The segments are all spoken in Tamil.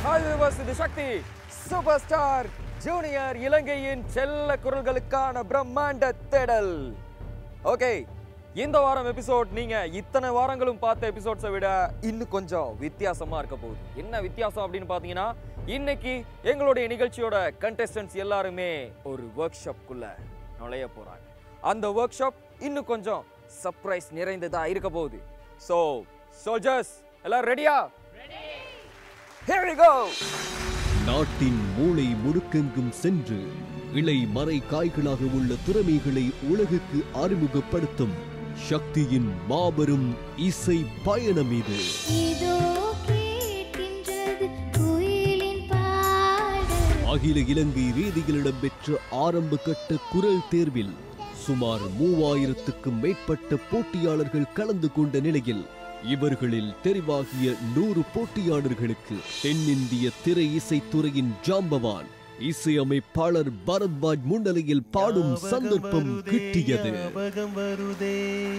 அது வசதி சக்தி சூப்பர் ஸ்டார் ஜூனியர் இலங்கையின் செல்ல குரல்களுக்கான பிரம்மாண்ட தேடல் ஓகே இந்த வாரம் எபிசோட் நீங்க இத்தனை வாரங்களும் பார்த்த எபிசோட்ஸை விட இன்னும் கொஞ்சம் வித்தியாசமா இருக்க போகுது என்ன வித்தியாசம் அப்படின்னு பார்த்தீங்கன்னா இன்னைக்கு எங்களுடைய நிகழ்ச்சியோட கண்டெஸ்டன்ஸ் எல்லாருமே ஒரு ஒர்க் ஷாப்குள்ள நுழைய போறாங்க அந்த ஒர்க் ஷாப் இன்னும் கொஞ்சம் சர்ப்ரைஸ் நிறைந்ததா இருக்க போகுது ஸோ சோல்ஜர்ஸ் எல்லாரும் ரெடியா Here we go! நாட்டின் மூளை முடுக்கெங்கும் சென்று இலை மறை காய்களாக உள்ள திறமைகளை உலகுக்கு அறிமுகப்படுத்தும் சக்தியின் மாபெரும் இசை பயணம் இது இதோ கேட்கின்றது குயிலின் பாடல் அகில இலங்கை ரீதியில் இடம்பெற்ற ஆரம்ப கட்ட குரல் தேர்வில் சுமார் மூவாயிரத்துக்கும் மேற்பட்ட போட்டியாளர்கள் கலந்து கொண்ட நிலையில் இவர்களில் தெரிவாகிய நூறு போட்டியாளர்களுக்கு தென்னிந்திய திரை இசைத்துறையின் ஜாம்பவான் இசையமைப்பாளர் பரத்வாஜ் முன்னிலையில் பாடும் சந்தர்ப்பம் கிட்டியது ஞாபகம் வருதே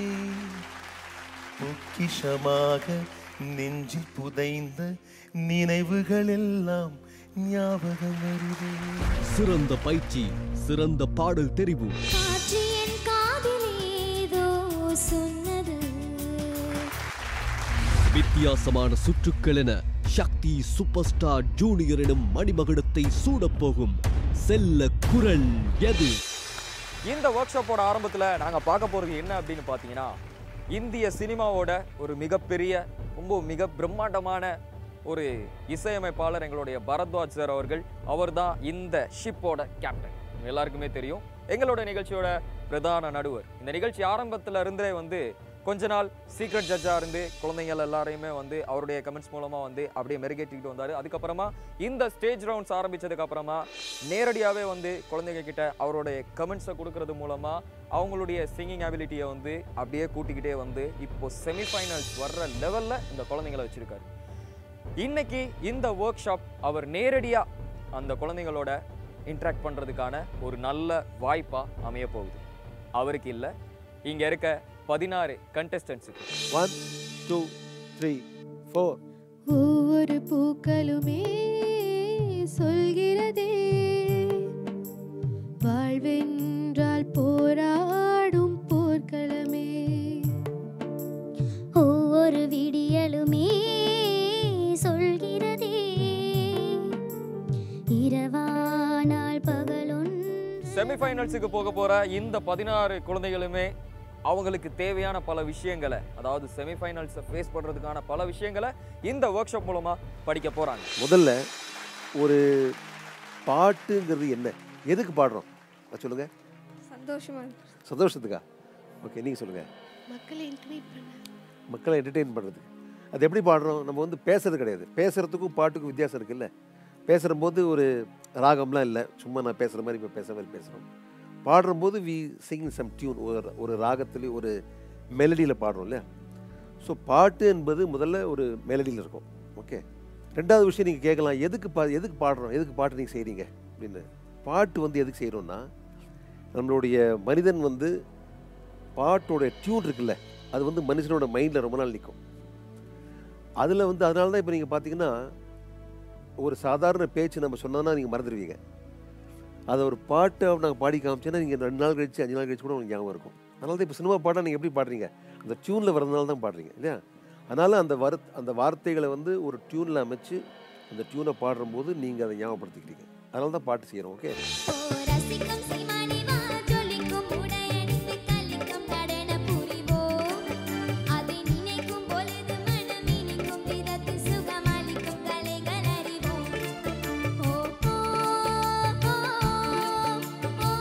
பொக்கிஷமாக நெஞ்சில் புதைந்த நினைவுகள் எல்லாம் ஞாபகம் வருதே சிறந்த பயிற்சி சிறந்த பாடல் தெரிவு காற்று என் காதில் ஏதோ சொன்னது வித்தியாசமான சுற்றுக்கள் என சக்தி சூப்பர் ஸ்டார் ஜூனியர் எனும் மணிமகுடத்தை சூடப்போகும் செல்ல குரல் எது இந்த ஒர்க் ஷாப்போட ஆரம்பத்தில் நாங்கள் பார்க்க போகிறது என்ன அப்படின்னு பார்த்தீங்கன்னா இந்திய சினிமாவோட ஒரு மிகப்பெரிய ரொம்ப மிக பிரம்மாண்டமான ஒரு இசையமைப்பாளர் எங்களுடைய பரத்வாஜ் சார் அவர்கள் அவர்தான் இந்த ஷிப்போட கேப்டன் உங்க எல்லாருக்குமே தெரியும் எங்களோட நிகழ்ச்சியோட பிரதான நடுவர் இந்த நிகழ்ச்சி ஆரம்பத்துல இருந்தே வந்து கொஞ்ச நாள் சீக்ரெட் ஜட்ஜா இருந்து குழந்தைகள் எல்லாரையுமே வந்து அவருடைய கமெண்ட்ஸ் மூலமா வந்து அப்படியே மெருகேற்றிக்கிட்டு வந்தாரு அதுக்கப்புறமா இந்த ஸ்டேஜ் ரவுண்ட்ஸ் ஆரம்பிச்சதுக்கு அப்புறமா நேரடியாவே வந்து குழந்தைங்க கிட்ட அவருடைய கமெண்ட்ஸை கொடுக்கறது மூலமா அவங்களுடைய சிங்கிங் அபிலிட்டியை வந்து அப்படியே கூட்டிக்கிட்டே வந்து இப்போ செமிஃபைனல்ஸ் வர்ற லெவல்ல இந்த குழந்தைங்களை வச்சிருக்காரு இன்னைக்கு இந்த ஒர்க் ஷாப் அவர் நேரடியா அந்த குழந்தைங்களோட இன்ட்ராக்ட் பண்றதுக்கான ஒரு நல்ல வாய்ப்பா அமைய போகுது அவருக்கு இல்ல இங்க இருக்க பதினாறு கண்டெஸ்டன்ஸுக்கு ஒன் டூ த்ரீ ஃபோர் ஒவ்வொரு பூக்களுமே சொல்கிறதே வாழ்வென்றால் போராடும் போர்க்களமே ஒவ்வொரு விடியலுமே சொல்கிறதே இரவானால் பகலொன் செமிஃபைனல்ஸுக்கு போக போற இந்த பதினாறு குழந்தைகளுமே அவங்களுக்கு தேவையான பல விஷயங்களை அதாவது செமிஃபைனல்ஸை ஃபேஸ் பண்றதுக்கான பல விஷயங்களை இந்த ஒர்க் ஷாப் மூலமா படிக்க போறாங்க முதல்ல ஒரு பாட்டுங்கிறது என்ன எதுக்கு பாடுறோம் அது சொல்லுங்க சந்தோஷமா இருக்கு சந்தோஷத்துக்கா ஓகே நீங்கள் சொல்லுங்க மக்களை இன்டிமேட் பண்ண மக்களை என்டர்டெயின் பண்ணுறதுக்கு அது எப்படி பாடுறோம் நம்ம வந்து பேசுறது கிடையாது பேசுறதுக்கும் பாட்டுக்கும் வித்தியாசம் இருக்குல்ல பேசுகிறபோது ஒரு ராகம்லாம் இல்லை சும்மா நான் பேசுகிற மாதிரி இப்போ பேசுகிற மாதிரி பேசுகிறோம் பாடுறபோது வி சிங் சம் டியூன் ஒரு ஒரு ராகத்துலேயும் ஒரு மெலடியில் பாடுறோம் இல்லையா ஸோ பாட்டு என்பது முதல்ல ஒரு மெலடியில் இருக்கும் ஓகே ரெண்டாவது விஷயம் நீங்கள் கேட்கலாம் எதுக்கு பா எதுக்கு பாடுறோம் எதுக்கு பாட்டு நீங்கள் செய்கிறீங்க அப்படின்னு பாட்டு வந்து எதுக்கு செய்கிறோன்னா நம்மளுடைய மனிதன் வந்து பாட்டோட டியூன் இருக்குல்ல அது வந்து மனுஷனோட மைண்டில் ரொம்ப நாள் நிற்கும் அதில் வந்து அதனால தான் இப்போ நீங்கள் பார்த்தீங்கன்னா ஒரு சாதாரண பேச்சு நம்ம சொன்னோன்னா நீங்கள் மறந்துடுவீங்க அதை ஒரு பாட்டை நாங்கள் பாடி காமிச்சோன்னா நீங்கள் ரெண்டு நாள் கழிச்சு அஞ்சு நாள் கழிச்சு கூட உங்களுக்கு ஞாபகம் இருக்கும் அதனால தான் இப்போ சினிமா பாட்டை நீங்கள் எப்படி பாடுறீங்க அந்த டியூனில் வரதுனால தான் பாடுறீங்க இல்லையா அதனால் அந்த வரு அந்த வார்த்தைகளை வந்து ஒரு டியூனில் அமைச்சு அந்த டியூனை பாடும்போது நீங்கள் அதை ஞாபகப்படுத்திக்கிறீங்க அதனால தான் பாட்டு செய்கிறோம் ஓகே ஓ ரசிக்கும் சீமானி வா ஜொலிக்கும் உடையணிந்து கலிக்கும் நடன புரிவோம் அதை நினைக்கும் பொழுது மனம் இனிக்கும் விதத்து சுகமளிக்கும் கலைகள் அறிவோம் ஓ ஓ ஓ ஓ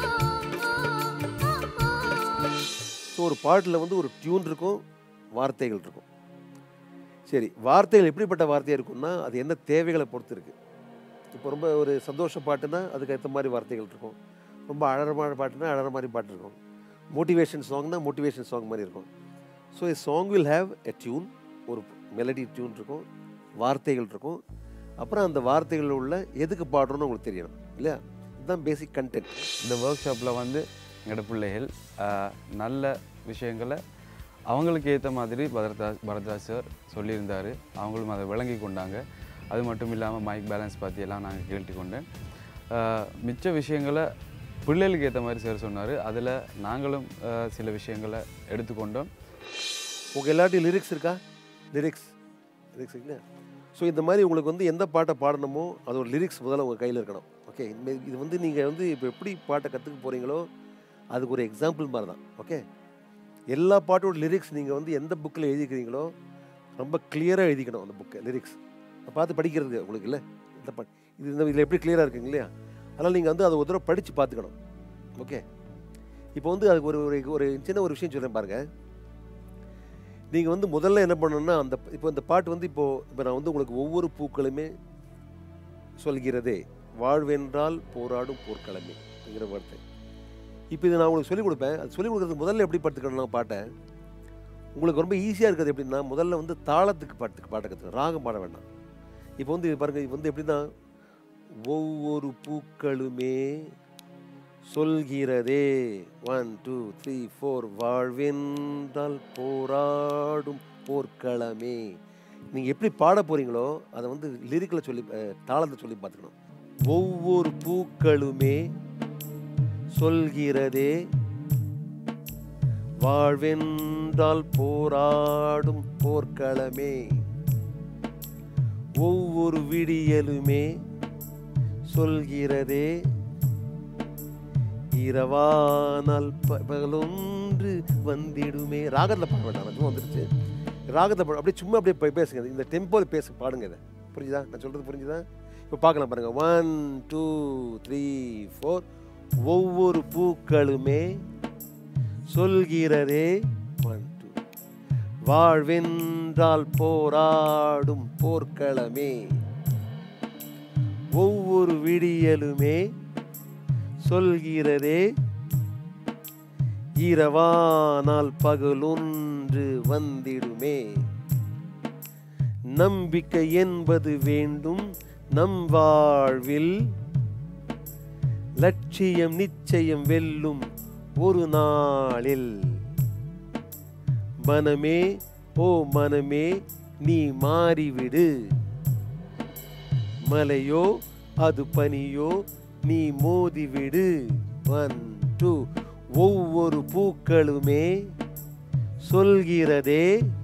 ஓ ஓ ஸோ ஒரு பாட்டில் வந்து ஒரு டியூன் இருக்கும் வார்த்தைகள் இருக்கும் சரி வார்த்தைகள் எப்படிப்பட்ட வார்த்தையாக இருக்கும்னா அது என்ன தேவைகளை பொறுத்து இருக்குது இப்போ ரொம்ப ஒரு சந்தோஷ பாட்டுனா அதுக்கு ஏற்ற மாதிரி வார்த்தைகள் இருக்கும் ரொம்ப அழறமான பாட்டுனா அழற மாதிரி பாட்டு இருக்கும் மோட்டிவேஷன் சாங்னா மோட்டிவேஷன் சாங் மாதிரி இருக்கும் so a song will have a tune ஒரு மெலடி டியூன் இருக்கும் வார்த்தைகள் இருக்கும் அப்புறம் அந்த வார்த்தைகளில் உள்ள எதுக்கு பாடுறோன்னு உங்களுக்கு தெரியணும் இல்லையா இதுதான் பேசிக் கண்டென்ட் இந்த ஒர்க் ஷாப்பில் வந்து எங்களோட பிள்ளைகள் ஆஹ், நல்ல விஷயங்களை அவங்களுக்கு ஏற்ற மாதிரி பரத்ராஜ் பரத்ராஜ் சார் சொல்லியிருந்தார் அவங்களும் அதை விளங்கி கொண்டாங்க அது மட்டும் இல்லாமல் மைக் பேலன்ஸ் பற்றி எல்லாம் நாங்கள் கேட்டுக்கொண்டேன் ஆஹ் மிச்ச விஷயங்களை பிள்ளைகளுக்கு ஏற்ற மாதிரி சார் சொன்னார் அதில் நாங்களும் ஆஹ் சில விஷயங்களை எடுத்துக்கொண்டோம் உங்கள் எல்லாத்தையும் லிரிக்ஸ் இருக்கா லிரிக்ஸ் லிரிக்ஸ் இல்லையா ஸோ இந்த மாதிரி உங்களுக்கு வந்து எந்த பாட்டை பாடணுமோ அதோட லிரிக்ஸ் முதல்ல உங்கள் கையில் இருக்கணும் ஓகே இது வந்து நீங்கள் வந்து இப்போ எப்படி பாட்டை கற்றுக்க போகிறீங்களோ அதுக்கு ஒரு எக்ஸாம்பிள் மாதிரி தான் ஓகே எல்லா பாட்டோட லிரிக்ஸ் நீங்கள் வந்து எந்த புக்கில் எழுதிக்கிறீங்களோ ரொம்ப கிளியராக எழுதிக்கணும் அந்த புக்கை லிரிக்ஸ் பார்த்து படிக்கிறதுக்கு உங்களுக்கு இல்லை இந்த பாட்டு இது இந்த இதில் எப்படி கிளியராக இருக்குங்க இல்லையா அதனால் நீங்கள் வந்து அதை ஒரு தடவை படித்து பார்த்துக்கணும் ஓகே இப்போ வந்து அதுக்கு ஒரு ஒரு ஒரு சின்ன ஒரு விஷயம் சொல்கிறேன் பாருங்கள் நீங்கள் வந்து முதல்ல என்ன பண்ணணும்னா அந்த இப்போ இந்த பாட்டு வந்து இப்போ இப்போ நான் வந்து உங்களுக்கு ஒவ்வொரு பூக்களுமே சொல்கிறதே வாழ்வென்றால் போராடும் போர்க்களமே அப்படிங்கிற வார்த்தை இப்போ இது நான் உங்களுக்கு சொல்லிக் கொடுப்பேன் அது சொல்லிக் கொடுக்குறது முதல்ல எப்படி படுத்துக்கணும் பாட்டை உங்களுக்கு ரொம்ப ஈஸியாக இருக்கிறது எப்படின்னா முதல்ல வந்து தாளத்துக்கு பாட்டுக்கு பாட்டை கற்றுக்கணும் ராகம் பாட வேண்டாம் இப்போ வந்து இது பாருங்க இது வந்து எப்படின்னா ஒவ்வொரு பூக்களுமே சொல்கிறதே ஒன் டூ த்ரீ ஃபோர் வாழ்வென்றால் போராடும் போர்க்களமே நீங்கள் எப்படி பாட போகிறீங்களோ அதை வந்து லிரிக்கில் சொல்லி அஹ், தாளத்தை சொல்லி பார்த்துக்கணும் ஒவ்வொரு பூக்களுமே சொல்கிறதே வாழ்வென்றால் போராடும் போர்க்களமே ஒவ்வொரு விடியலுமே சொல்கிறதே இரவானால் ப- பகலொன்று வந்திடுமே ராகத்தில் பாட வேண்டாம் சும்மா வந்துருச்சு ராகத்தை பாட அப்படியே சும்மா அப்படியே பே- பேசுங்க இந்த டெம்போவில் பேச பாடுங்க இதை புரிஞ்சுதா நான் சொல்கிறது புரிஞ்சுதா இப்போ பார்க்கலாம் பாருங்க ஒன் டூ த்ரீ ஃபோர் ஒவ்வொரு பூக்களுமே சொல்கிறதே ஒன் டூ வாழ்வென்றால் போராடும் போர்க்களமே ஒவ்வொரு விடியலுமே சொல்கிறதே இரவானால் பகலொன்று வந்திடுமே நம்பிக்கை என்பது வேண்டும் நம் வாழ்வில் லட்சியம் நிச்சயம் வெல்லும் ஒரு நாளில் மனமே ஓ மனமே நீ மாறிவிடு மலையோ அது பனியோ நீ மோதிவிடு ஒன் டூ ஒவ்வொரு பூக்களுமே சொல்கிறதே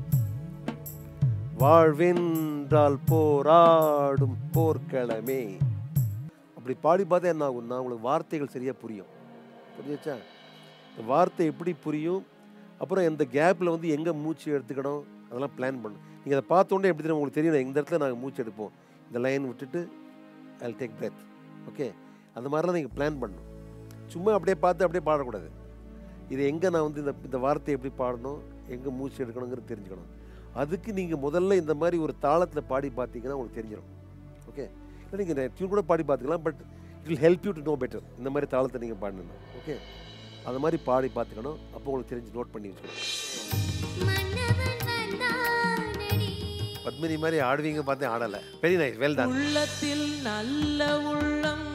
வாழ்வென்றால் போராடும் போர்க்களமே அப்படி பாடி பார்த்தா என்ன ஆகும்னா உங்களுக்கு வார்த்தைகள் சரியாக புரியும் புரிஞ்சுச்சா இந்த வார்த்தை எப்படி புரியும் அப்புறம் இந்த கேப்பில் வந்து எங்கே மூச்சு எடுத்துக்கணும் அதெல்லாம் பிளான் பண்ணணும் நீங்கள் அதை பார்த்த உடனே எப்படி தெரியும் உங்களுக்கு தெரியும் இந்த இடத்துல நாங்கள் மூச்சு எடுப்போம் இந்த லைன் விட்டுட்டு ஐ டேக் பிரெத் ஓகே அந்த மாதிரிலாம் நீங்கள் பிளான் பண்ணணும் சும்மா அப்படியே பார்த்து அப்படியே பாடக்கூடாது இது எங்கே நான் வந்து இந்த இந்த வார்த்தையை எப்படி பாடணும் எங்கே மூச்சு எடுக்கணுங்கிறது தெரிஞ்சுக்கணும் அதுக்கு நீங்கள் முதல்ல இந்த மாதிரி ஒரு தாளத்தில் பாடி பார்த்தீங்கன்னா உங்களுக்கு தெரிஞ்சிடும் ஓகே இல்லை நீங்கள் டியூன் கூட பாடி பார்த்துக்கலாம் but it will help you to know better இந்த மாதிரி தாளத்தை நீங்கள் பாடணும் ஓகே அந்த மாதிரி பாடி பார்த்துக்கணும் அப்போ உங்களுக்கு தெரிஞ்சு நோட் பண்ணி வச்சுக்கணும் மன்னவன் வந்தானடி பத்மினி மாதிரி ஆடுவீங்க பார்த்தேன் ஆடலை வெரி நைஸ் வெல் தான் உள்ளத்தில் நல்ல உள்ளம்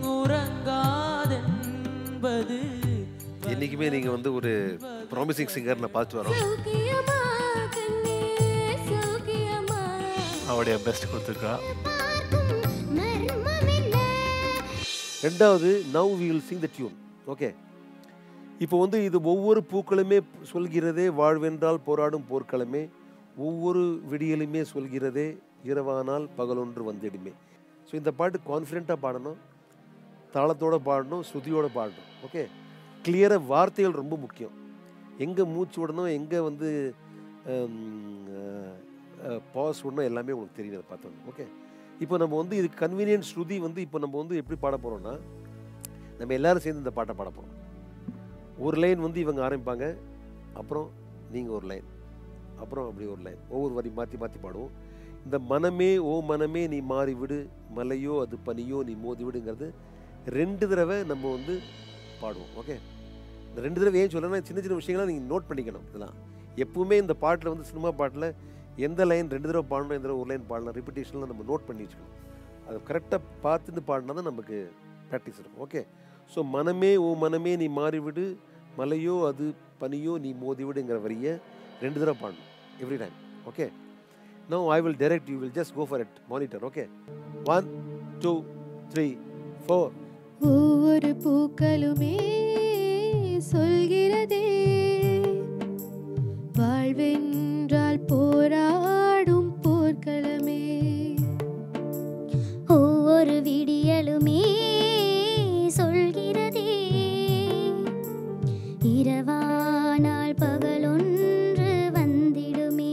உறங்காதென்பது என்றைக்குமே நீங்கள் வந்து ஒரு ப்ராமிசிங் சிங்கர் நான் பார்த்து வரோம் சௌக்கியமா கண்ணே சௌக்கியமா அவருடைய பெஸ்ட் கொடுத்துருக்கா பார்க்கும் மர்மமில்லை ரெண்டாவது now we will sing the tune okay இப்போ வந்து இது ஒவ்வொரு பூக்களுமே சொல்கிறதே வாழ்வென்றால் போராடும் போர்க்களமே ஒவ்வொரு விடியலுமே சொல்கிறதே இரவானால் பகலொன்று வந்திடுமே ஸோ இந்த பாட்டு கான்ஃபிடெண்ட்டாக பாடணும் தாளத்தோட பாடணும் ஸ்ருதியோட பாடணும் ஓகே கிளியராக வார்த்தைகள் ரொம்ப முக்கியம் எங்கே மூச்சு விடணும் எங்கே வந்து பாஸ் விடணும் எல்லாமே உங்களுக்கு தெரியும் அதை பார்த்தோம் ஓகே இப்போ நம்ம வந்து இது கன்வீனியன்ட் ஸ்ருதி வந்து இப்போ நம்ம வந்து எப்படி பாட போகிறோம்னா நம்ம எல்லாரும் சேர்ந்து இந்த பாட்டை பாட போகிறோம் ஒரு லைன் வந்து இவங்க ஆரம்பிப்பாங்க அப்புறம் நீங்கள் ஒரு லைன் அப்புறம் அப்படி ஒரு லைன் ஒவ்வொரு வரி மாற்றி மாற்றி பாடுவோம் இந்த மனமே ஓ மனமே நீ மாறி விடு மலையோ அது பனியோ நீ மோதி விடுங்கிறது ரெண்டு தடவை நம்ம வந்து பாடுவோம் ஓகே இந்த ரெண்டு தடவை ஏன் சொல்கிறேன்னா சின்ன சின்ன விஷயங்கள்லாம் நீங்கள் நோட் பண்ணிக்கணும் இதெல்லாம் எப்பவுமே இந்த பாட்டில் வந்து சினிமா பாட்டில் எந்த லைன் ரெண்டு தடவை பாடணும் எந்த தடவை ஒரு லைன் பாடலாம் ரிப்பிட்டேஷன்லாம் நம்ம நோட் பண்ணி வச்சுக்கணும் அதை கரெக்டாக பார்த்துட்டு பாடினா தான் நமக்கு ப்ராக்டிஸ் இருக்கும் ஓகே ஸோ மனமே ஓ மனமே நீ மாறிவிடு மலையோ அது பனியோ நீ மோதிவிடுங்கிற வரியை ரெண்டு தடவை பாடணும் every time okay no I will direct you will just go for it monitor okay one two three four ஒவ்வொரு பூக்களுமே சொல்கிறதே வாழ்வென்றால் போராடும் போர்க்களமே ஒவ்வொரு விடியலுமே சொல்கிறதே இரவானால் பகலொன்று வந்திடுமே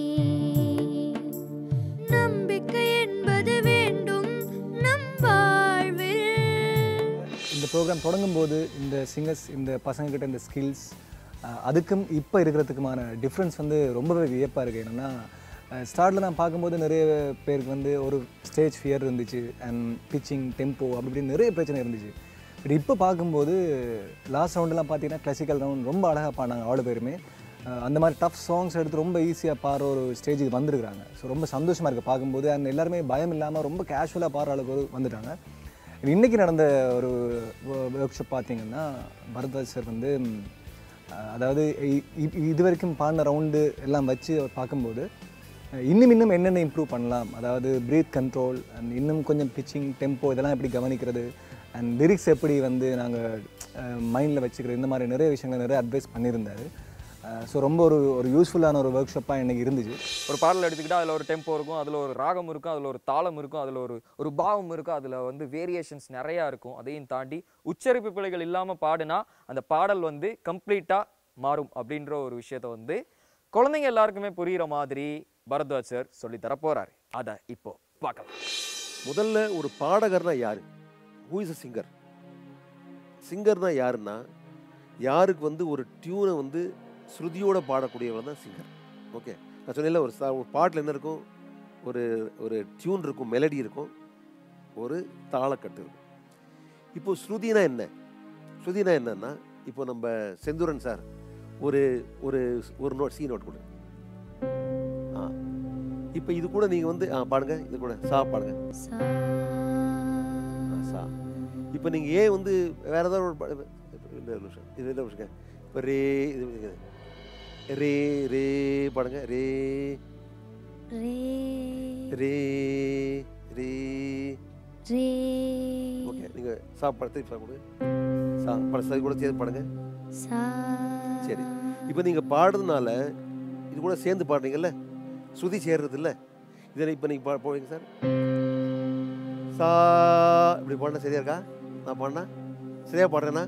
நம்பிக்கை என்பது வேண்டும் நம் வாழ்வில் இந்த ப்ரோக்ராம் தொடங்கும் போது இந்த சிங்கர்ஸ் இந்த பசங்கக்கிட்ட இந்த ஸ்கில்ஸ் அதுக்கும் இப்போ இருக்கிறதுக்குமான டிஃப்ரென்ஸ் வந்து ரொம்பவே வியப்பாக இருக்குது என்னென்னா ஸ்டார்டில் நான் பார்க்கும்போது நிறைய பேருக்கு வந்து ஒரு ஸ்டேஜ் ஃபியர் இருந்துச்சு அண்ட் பிச்சிங் டெம்போ அப்படி இப்படி நிறைய பிரச்சனை இருந்துச்சு பட் இப்போ பார்க்கும்போது லாஸ்ட் ரவுண்டெல்லாம் பார்த்தீங்கன்னா கிளாசிக்கல் ரவுண்ட் ரொம்ப அழகாக பாடினாங்க அவ்வளோ பேருமே அஹ் அந்த மாதிரி டஃப் சாங்ஸ் எடுத்து ரொம்ப ஈஸியாக பாடுற ஒரு ஸ்டேஜுக்கு வந்திருக்காங்க ஸோ ரொம்ப சந்தோஷமாக இருக்குது பார்க்கும்போது அண்ட் எல்லாருமே பயம் இல்லாமல் ரொம்ப கேஷுவலாக பாடுற அளவுக்கு ஒரு வந்துட்டாங்க இன்னைக்கு நடந்த ஒரு ஒர்க் ஷாப் பார்த்தீங்கன்னா பரத்வாஜ் சார் வந்து ம், அஹ், அதாவது இ- இ- இது வரைக்கும் பாடின ரவுண்டு எல்லாம் வச்சு அவர் பார்க்கும்போது அஹ், இன்னும் இன்னும் என்னென்ன இம்ப்ரூவ் பண்ணலாம் அதாவது பிரீத் கண்ட்ரோல் அண்ட் இன்னும் கொஞ்சம் பிச்சிங் டெம்போ இதெல்லாம் எப்படி கவனிக்கிறது அண்ட் லிரிக்ஸ் எப்படி வந்து நாங்கள் மைண்டில் வச்சுக்கிறது இந்த மாதிரி நிறைய விஷயங்கள் நிறைய அட்வைஸ் பண்ணியிருந்தாரு ஸோ ரொம்ப ஒரு ஒரு யூஸ்ஃபுல்லான ஒரு ஒர்க் ஷாப்பாக எனக்கு இருந்துச்சு ஒரு பாடல் எடுத்துக்கிட்டா அதில் ஒரு டெம்போ இருக்கும் அதில் ஒரு ராகம் இருக்கும் அதில் ஒரு தாளம் இருக்கும் அதில் ஒரு ஒரு பாவம் இருக்கும் அதில் வந்து வேரியேஷன்ஸ் நிறையா இருக்கும் அதையும் தாண்டி உச்சரிப்பு பிழைகள் இல்லாமல் பாடினா அந்த பாடல் வந்து கம்ப்ளீட்டாக மாறும் அப்படின்ற ஒரு விஷயத்த வந்து குழந்தைங்க எல்லாருக்குமே புரிகிற மாதிரி பரத்வாஜ் சார் சொல்லி தர போறாரு அதை இப்போ பார்க்கலாம் முதல்ல ஒரு பாடகர்னா யாரு ஹூ இஸ் அ சிங்கர் சிங்கர்னா யாருன்னா யாருக்கு வந்து ஒரு டியூனை வந்து ஸ்ருதியோட பாடக்கூடியவன் தான் சிங்கர் ஓகே நான் சொன்னேன்ல ஒரு சா ஒரு பாட்டில் என்ன இருக்கும் ஒரு ஒரு டியூன் இருக்கும் மெலடி இருக்கும் ஒரு தாளக்கட்டு இருக்கும் இப்போ ஸ்ருதினா என்ன ஸ்ருதினா என்னன்னா இப்போ நம்ம செந்தூரன் சார் ஒரு ஒரு ஒரு நோட் சி நோட் கொடு ஆ இப்போ இது கூட நீங்கள் வந்து ஆ பாடுங்க இது கூட சா பாடுங்க ஆ, சா இப்போ நீங்கள் ஏன் வந்து வேற ஏதாவது ஒரு பா- இல்ல, ஒரு நிமிஷம் இது இல்லை நிமிஷம் இப்போ ரே இது இது. ரே ரே பாடுங்க ரே ரே ரே ரே ரே ஓகே நீங்கள் சா பாட திருப்பி சா கொடு சா பாட சரி கூட சேர்த்து பாடுங்க சா சரி இப்போ நீங்கள் பாடுறதுனால இது கூட சேர்ந்து பாடுறீங்கல்ல ஸ்ருதி சேர்றது இல்லை இதை இப்போ நீங்கள் பா போவீங்க சார் சா இப்படி பாடினா சரியா இருக்கா நான் பாடினா சரியா பாடுறேனா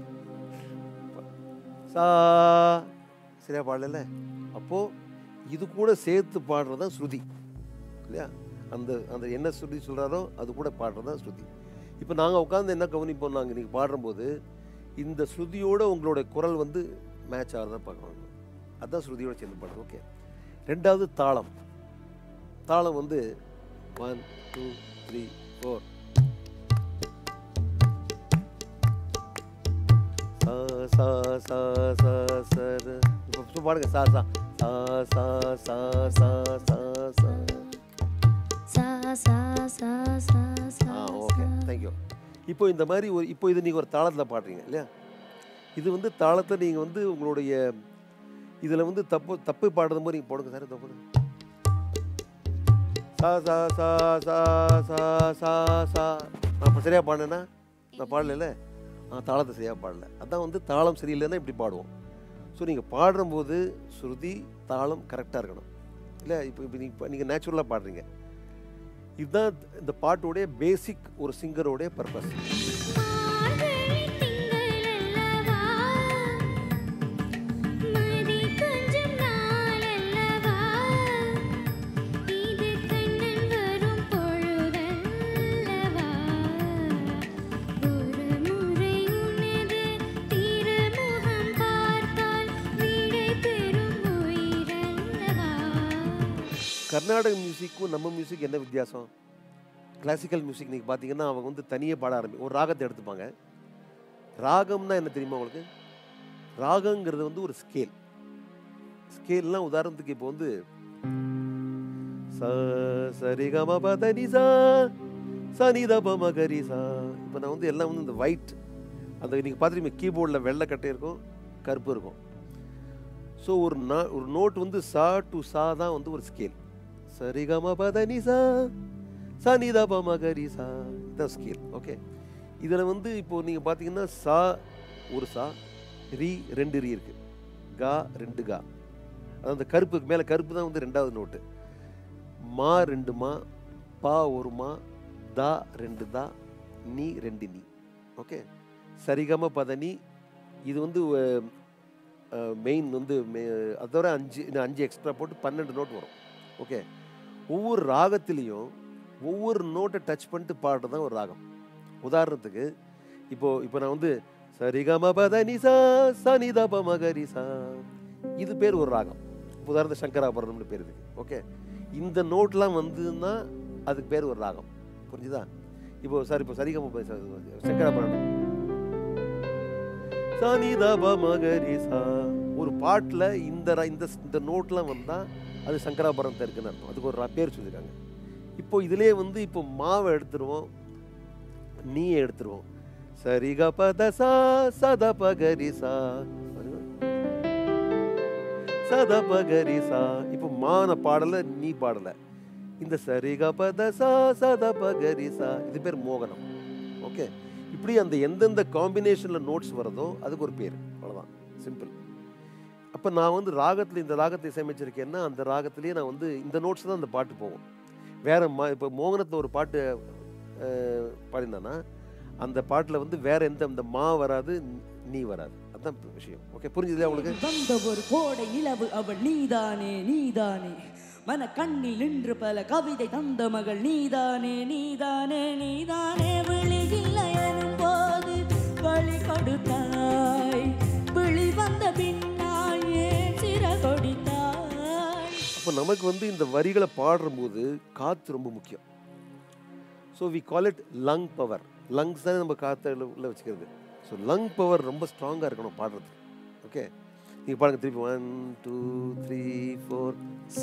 சா சரியா பாடல அப்போது இது கூட சேர்த்து பாடுறது தான் ஸ்ருதி இல்லையா அந்த அந்த என்ன ஸ்ருதி சொல்கிறாரோ அது கூட பாடுறது தான் ஸ்ருதி இப்போ நாங்கள் உட்காந்து என்ன கவனிப்போம் நாங்கள் நீங்கள் பாடும்போது இந்த ஸ்ருதியோட உங்களோட குரல் வந்து மேட்ச் ஆகிறதா பார்க்கணும் அதுதான் ஸ்ருதியோட சேர்ந்து பாடுறது ஓகே ரெண்டாவது தாளம் தாளம் வந்து ஒன் டூ த்ரீ ஃபோர் சா சா சா சா சர இப்போ இப்போ பாடுங்க சா சா சா சா சா சா சா சா சா சா சா சா சா ஆ ஓகே தேங்க்யூ இப்போ இந்த மாதிரி ஒரு இப்போ இது நீங்கள் ஒரு தாளத்தில் பாடுறீங்க இல்லையா இது வந்து தாளத்தை நீங்கள் வந்து உங்களுடைய இதில் வந்து தப்பு தப்பு பாடுறது மாதிரி நீங்கள் போடுங்க சார் தப்பு சா சா சா சா சா சா சா நான் இப்போ சரியாக பாடினேன்னா நான் பாடல ஆ தாளத்தை சரியாக பாடல அதான் வந்து தாளம் சரியில்லைன்னா இப்படி பாடுவோம் ஸோ நீங்கள் பாடும்போது ஸ்ருதி தாளம் கரெக்டாக இருக்கணும் இல்லை இப்போ இப்போ நீங்கள் நீங்கள் நேச்சுரலாக பாடுறீங்க இதுதான் இந்த பாட்டோடைய பேசிக் ஒரு சிங்கரோடைய பர்பஸ் மார்கழி திங்களல்லவா மதி கொஞ்சம் நாளல்லவா இது கண்ணன் வரும் பொழுதல்லவா ஒரு முறை உனது திருமுகம் பார்த்தால் விடை பெறும் உயிரல்லவா கர்நாடக மியூசிக்கும் நம்ம மியூசிக் என்ன வித்தியாசம் கிளாசிக்கல் மியூசிக் நீங்கள் பார்த்தீங்கன்னா அவங்க வந்து தனியே பாட ஆரம்பி ஒரு ராகத்தை எடுத்துப்பாங்க ராகம்னா என்ன தெரியுமா உங்களுக்கு ராகங்கிறது வந்து ஒரு ஸ்கேல் ஸ்கேல்லாம் உதாரணத்துக்கு இப்போ வந்து ச சரிகம பதனி சா சனிதப மகரி சா இப்போ நான் வந்து எல்லாம் வந்து இந்த ஒயிட் அந்த நீங்கள் பார்த்துருப்பீங்க கீபோர்டில் வெள்ளை கட்டை இருக்கும் கருப்பு இருக்கும் ஸோ ஒரு நா ஒரு நோட் வந்து சா டு சா தான் வந்து ஒரு ஸ்கேல் சரிகம பதனி சா சனிதா பமகரி சா இதான் ஸ்கேல் ஓகே இதில் வந்து இப்போ நீங்கள் பார்த்தீங்கன்னா சா ஒரு சா ரி ரெண்டு ரி இருக்கு கா ரெண்டு கா அது அந்த கருப்புக்கு மேலே கருப்பு தான் வந்து ரெண்டாவது நோட்டு மா ரெண்டு மா பா ஒரு மா தா ரெண்டு தா நீ ரெண்டு நீ ஓகே சரிகம பதனி இது வந்து மெயின் வந்து மே- அதோட அஞ்சு இன்னும் அஞ்சு எக்ஸ்ட்ரா போட்டு பன்னெண்டு நோட் வரும் ஓகே ஒவ்வொரு ராகத்துலேயும் ஒவ்வொரு நோட்டை டச் பண்ணிட்டு பாடுறது தான் ஒரு ராகம் உதாரணத்துக்கு இப்போ இப்போ நான் வந்து சரிகம பதனி சா சனித பமகரி சா இது பேர் ஒரு ராகம் உதாரணத்து சங்கராபரணம்னு பேர் இதுக்கு ஓகே இந்த நோட்லாம் வந்துன்னா அதுக்கு பேர் ஒரு ராகம் புரிஞ்சுதா இப்போ சார் இப்போ சரிகம ப- ச- சங்கராபரணம் சனித பமகரி சா ஒரு பாட்டில் இந்த ர- இந்த ஸ்- இந்த நோட்லாம் வந்தால் அது சங்கராபரணத்தை இருக்குன்னு அர்த்தம் அதுக்கு ஒரு ர- பேர் சொல்லியிருக்காங்க இப்போ இதிலே வந்து இப்போ மாவை எடுத்துருவோம் நீ எடுத்துருவோம் சரிக பத சா சத பகரி சா சத பகரி சா இப்போ மான பாடல நீ பாடல இந்த சரிக பத சா சத பகரி சா இது பேர் மோகனம் ஓகே இப்படி அந்த எந்தெந்த காம்பினேஷனில் நோட்ஸ் வருதோ அதுக்கு ஒரு பேர் அவ்வளோதான் சிம்பிள் அப்போ நான் வந்து ராகத்தில் இந்த ராகத்தை இசையமைச்சிருக்கேன்னா அந்த ராகத்திலேயே நான் வந்து இந்த நோட்ஸ் தான் அந்த பாட்டு போகும் வேற மா இப்போ மோகனத்தில் ஒரு பாட்டு அஹ், பாடினான்னா அந்த பாட்டில் வந்து வேற எந்த இந்த மா வராது நீ வராது அதுதான் விஷயம் ஓகே புரிஞ்சுது உங்களுக்கு வந்த ஒரு கோடை நிலவு அவள் நீதானே நீதானே மன கண்ணில் நின்று பல கவிதை தந்த மகள் நீதானே நீதானே நீதானே விழி இல்லை எனும் போது வழி கொடுத்தாய் விழி வந்த பின்னால் ஏன் சிற கொடித்தாய் அப்போ நமக்கு வந்து இந்த வரிகளை பாடும்போது காற்று ரொம்ப முக்கியம் so we call it lung power lungs தானே நம்ம காற்றை உள்ள வச்சுக்கிறது ஸோ லங் பவர் ரொம்ப ஸ்ட்ராங்காக இருக்கணும் பாடுறது ஓகே நீங்கள் பாருங்க திருப்பி ஒன் டூ த்ரீ ஃபோர்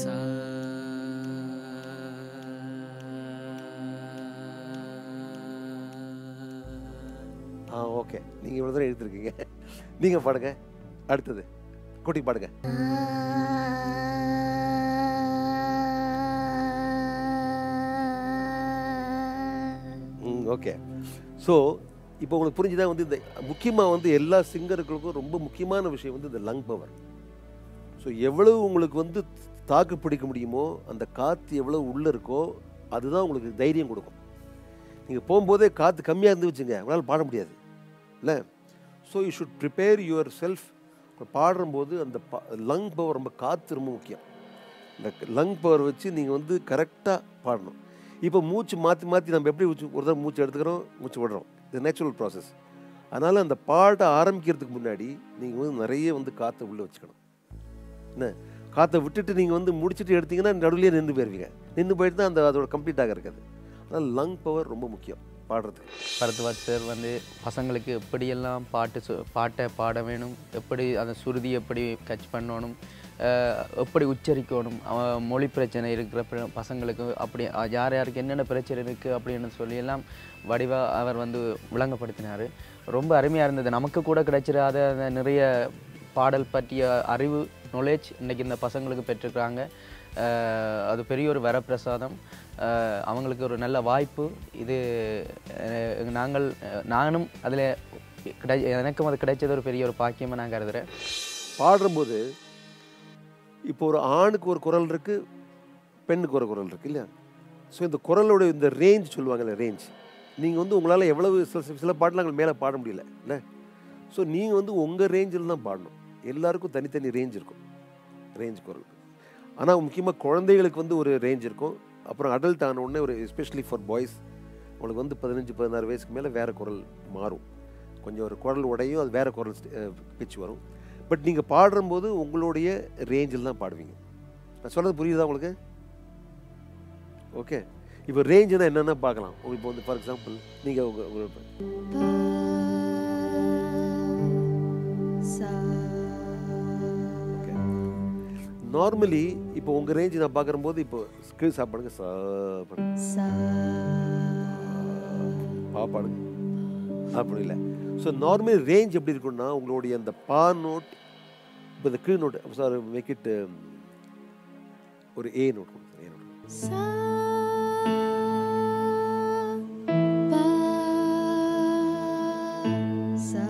ஆ ஓகே நீங்கள் இவ்வளோ தூரம் எடுத்துருக்கீங்க நீங்கள் பாடுங்க அடுத்தது குட்டி பாடுங்க ம் ஓகே ஸோ இப்போ உங்களுக்கு புரிஞ்சுதா வந்து இந்த முக்கியமாக வந்து எல்லா சிங்கர்களுக்கும் ரொம்ப முக்கியமான விஷயம் வந்து இந்த லங் பவர் ஸோ எவ்வளவு உங்களுக்கு வந்து தாக்கு பிடிக்க முடியுமோ அந்த காற்று எவ்வளவு உள்ளே இருக்கோ அதுதான் உங்களுக்கு தைரியம் கொடுக்கும் நீங்கள் போகும்போதே காற்று கம்மியாக இருந்து வச்சுங்க உங்களால் பாட முடியாது இல்லை so you should prepare yourself பாடும்போது அந்த லங் பவர் ரொம்ப காற்று ரொம்ப முக்கியம் இந்த லங் பவர் வச்சு நீங்கள் வந்து கரெக்டாக பாடணும் இப்போ மூச்சு மாற்றி மாற்றி நம்ம எப்படி மூச்சு ஒரு தடவை மூச்சு எடுத்துக்கிறோம் மூச்சு விடுறோம் இது நேச்சுரல் ப்ராசஸ் அதனால் அந்த பாட்டை ஆரம்பிக்கிறதுக்கு முன்னாடி நீங்கள் வந்து நிறைய வந்து காற்றை உள்ளே வச்சுக்கணும் என்ன காற்றை விட்டுட்டு நீங்கள் வந்து முடிச்சுட்டு எடுத்தீங்கன்னா நடுவுலயே நின்று போயிருவீங்க நின்று போயிட்டு தான் அந்த அதோட கம்ப்ளீட்டாக இருக்காது அதனால் லங் பவர் ரொம்ப முக்கியம் பாடுறதுக்கு பரத்வாஜ் சார் வந்து பசங்களுக்கு எப்படியெல்லாம் பாட்டு சொ- பாட்டை பாட வேணும் எப்படி அந்த சுருதி எப்படி கச் பண்ணணும் அஹ் எப்படி உச்சரிக்கணும் அவன் மொழி பிரச்சனை இருக்கிற பிர- பசங்களுக்கு அப்படி அஹ் யார் யாருக்கு என்னென்ன பிரச்சனை இருக்குது அப்படின்னு சொல்லி எல்லாம் வடிவாக அவர் வந்து விளங்கப்படுத்தினார் ரொம்ப அருமையாக இருந்தது நமக்கு கூட கிடைச்சிடாத அந்த நிறைய பாடல் பற்றிய அறிவு knowledge இன்னைக்கு இந்த பசங்களுக்கு பெற்றுக்கிறாங்க அஹ் அது பெரிய ஒரு வரப்பிரசாதம் அஹ் அவங்களுக்கு ஒரு நல்ல வாய்ப்பு இது அஹ் நாங்கள் அஹ் நானும் அதில் கிடை எனக்கும் அது கிடைச்சது ஒரு பெரிய ஒரு பாக்கியமாக நான் கருதுகிறேன் பாடும்போது இப்போ ஒரு ஆணுக்கு ஒரு குரல் இருக்கு பெண்ணுக்கு ஒரு குரல் இருக்கு இல்லையா ஸோ இந்த குரலோட இந்த ரேஞ்ச் சொல்லுவாங்கல்ல ரேஞ்ச் நீங்கள் வந்து உங்களால் எவ்வளவு சில சில பாட்டெலாம் மேலே பாட முடியல இல்லை ஸோ நீங்கள் வந்து உங்கள் ரேஞ்சில் தான் பாடணும் எல்லாருக்கும் தனித்தனி ரேஞ்ச் இருக்கும் ரேஞ்ச் குரல் ஆனால் முக்கியமாக குழந்தைகளுக்கு வந்து ஒரு ரேஞ்ச் இருக்கும் அப்புறம் அடல்ட் ஆன உடனே ஒரு எஸ்பெஷலி ஃபார் பாய்ஸ் உங்களுக்கு வந்து பதினஞ்சு பதினாறு வயசுக்கு மேலே வேறு குரல் மாறும் கொஞ்சம் ஒரு குரல் உடையும் அது வேறு குரல் பிச் வரும் பட் நீங்கள் பாடும்போது உங்களுடைய ரேஞ்சில் தான் பாடுவீங்க நான் சொல்கிறது புரியுதா உங்களுக்கு ஓகே இப்போ ரேஞ்சுனா என்னென்ன பார்க்கலாம் உங்களுக்கு இப்போ வந்து ஃபார் எக்ஸாம்பிள் நீங்கள் உங்கள் உங்கள் நார்மலி இப்போ உங்கள் ரேஞ்சு நான் பார்க்கும்போது இப்போ ஸ்கில் சாப்பாடுங்க சா பாடுங்க. பா பாடுங்க அப்படி இல்லை ஸோ நார்மல் ரேஞ்ச் எப்படி இருக்கும்னா உங்களுடைய அந்த பா நோட் இப்போ இந்த கீழ் நோட் சார் மேக் இட் ஒரு ஏ நோட் ஏ நோட் சா பா சா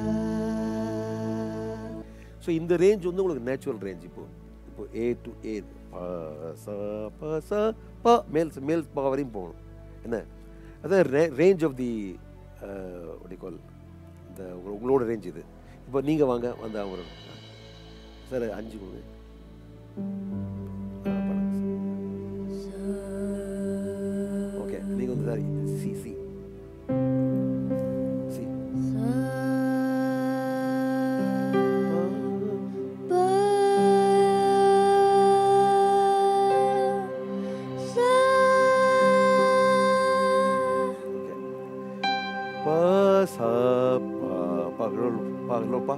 ஸோ இந்த ரேஞ்ச் வந்து உங்களுக்கு நேச்சுரல் ரேஞ்ச் இப்போ இப்போ ஏ டு ஏ பா சா பா சா பா மேல் மேல் பா வரையும் போகணும் என்ன அதான் ரேஞ்ச் ஆஃப் தி கால் இந்த உங்க- உங்களோட ரேஞ்ச் இது இப்போ நீங்கள் வாங்க வந்து அவங்க சார் அஞ்சு கொடுங்க ஓகே நீங்கள் வந்து சார் சி சி சி பா சா பா சா பா பா லோ பா லோ பா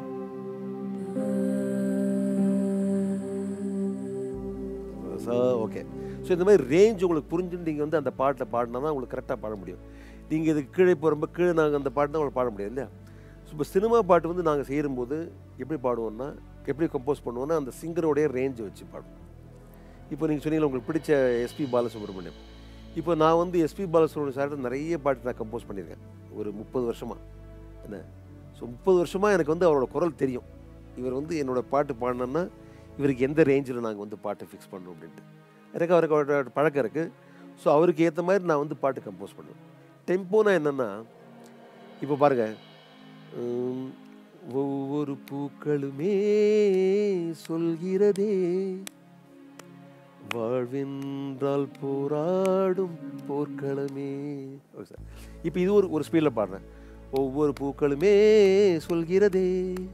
சா ஓகே ஸோ இந்த மாதிரி ரேஞ்ச் உங்களுக்கு புரிஞ்சுன்னு நீங்கள் வந்து அந்த பாட்டை பாடினா தான் உங்களுக்கு கரெக்டாக பாட முடியும் நீங்கள் இதுக்கு கீழே போகிறப்ப கீழே நாங்கள் அந்த பாட்டு தான் உங்களுக்கு பாட முடியாது இல்லையா ஸோ இப்போ சினிமா பாட்டு வந்து நாங்கள் செய்யும்போது எப்படி பாடுவோம்னா எப்படி கம்போஸ் பண்ணுவோம்னா அந்த சிங்கரோடைய ரேஞ்சை வச்சு பாடுவோம் இப்போ நீங்கள் சொன்னீங்களா உங்களுக்கு பிடிச்ச எஸ்பி பாலசுப்ரமணியம் இப்போ நான் வந்து எஸ்பி பாலசுப்ரமணியம் சார்கிட்ட நிறைய பாட்டு நான் கம்போஸ் பண்ணியிருக்கேன் ஒரு முப்பது வருஷமாக என்ன ஸோ முப்பது வருஷமாக எனக்கு வந்து அவரோட குரல் தெரியும் இவர் வந்து என்னோட பாட்டு பாடினோன்னா இவருக்கு எந்த ரேஞ்சில் நாங்கள் வந்து பாட்டை ஃபிக்ஸ் பண்ணணும் அப்படின்ட்டு எனக்கு அவருக்கு அவரோட பழக்கம் இருக்குது ஸோ அவருக்கு ஏற்ற மாதிரி நான் வந்து பாட்டு கம்போஸ் பண்ணுவேன் டெம்போனா என்னென்னா இப்போ பாருங்கள் உம், ஒவ்வொரு பூக்களுமே சொல்கிறதே வாழ்வென்றால் போராடும் போர்க்களமே ஓகே சார் இப்போ இது ஒரு ஒரு ஸ்பீடில் பாடுறேன் ஒவ்வொரு பூக்களுமே சொல்கிறதே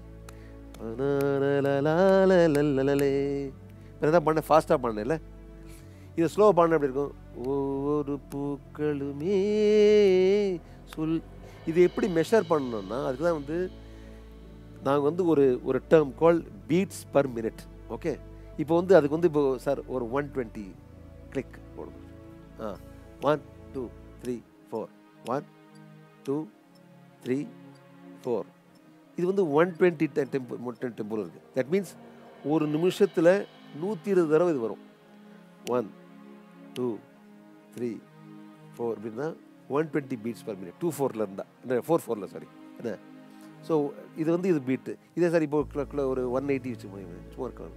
அனலலலாலலலலே. வேற எதாவது பண்ண ஃபாஸ்ட்டாக பண்ணல இதை ஸ்லோவாக பாடின எப்படி இருக்கும் ஒவ்வொரு பூக்களுமே சொல் இது எப்படி மெஷர் பண்ணணும்னா அதுக்கு தான் வந்து நாங்கள் வந்து ஒரு ஒரு term call beats per minute okay இப்போ வந்து அதுக்கு வந்து இப்போ சார் ஒரு ஒன் டுவெண்ட்டி கிளிக் போடுங்க ஆ one two three four one two three four இது வந்து ஒன் டுவெண்ட்டி டெம்போ டெம்போவில் இருக்குது தட் மீன்ஸ் ஒரு நிமிஷத்தில் நூற்றி இருபது தடவை இது வரும் ஒன் டூ த்ரீ ஃபோர் அப்படின்னா one twenty beats per minute two ஃபோரில் இருந்தா என்ன ஃபோர் ஃபோரில் சாரி என்ன ஸோ இது வந்து இது பீட்டு இதே சார் இப்போ clockல ஒரு ஒன் எயிட்டி வச்சு சும்மா இருக்கலாம்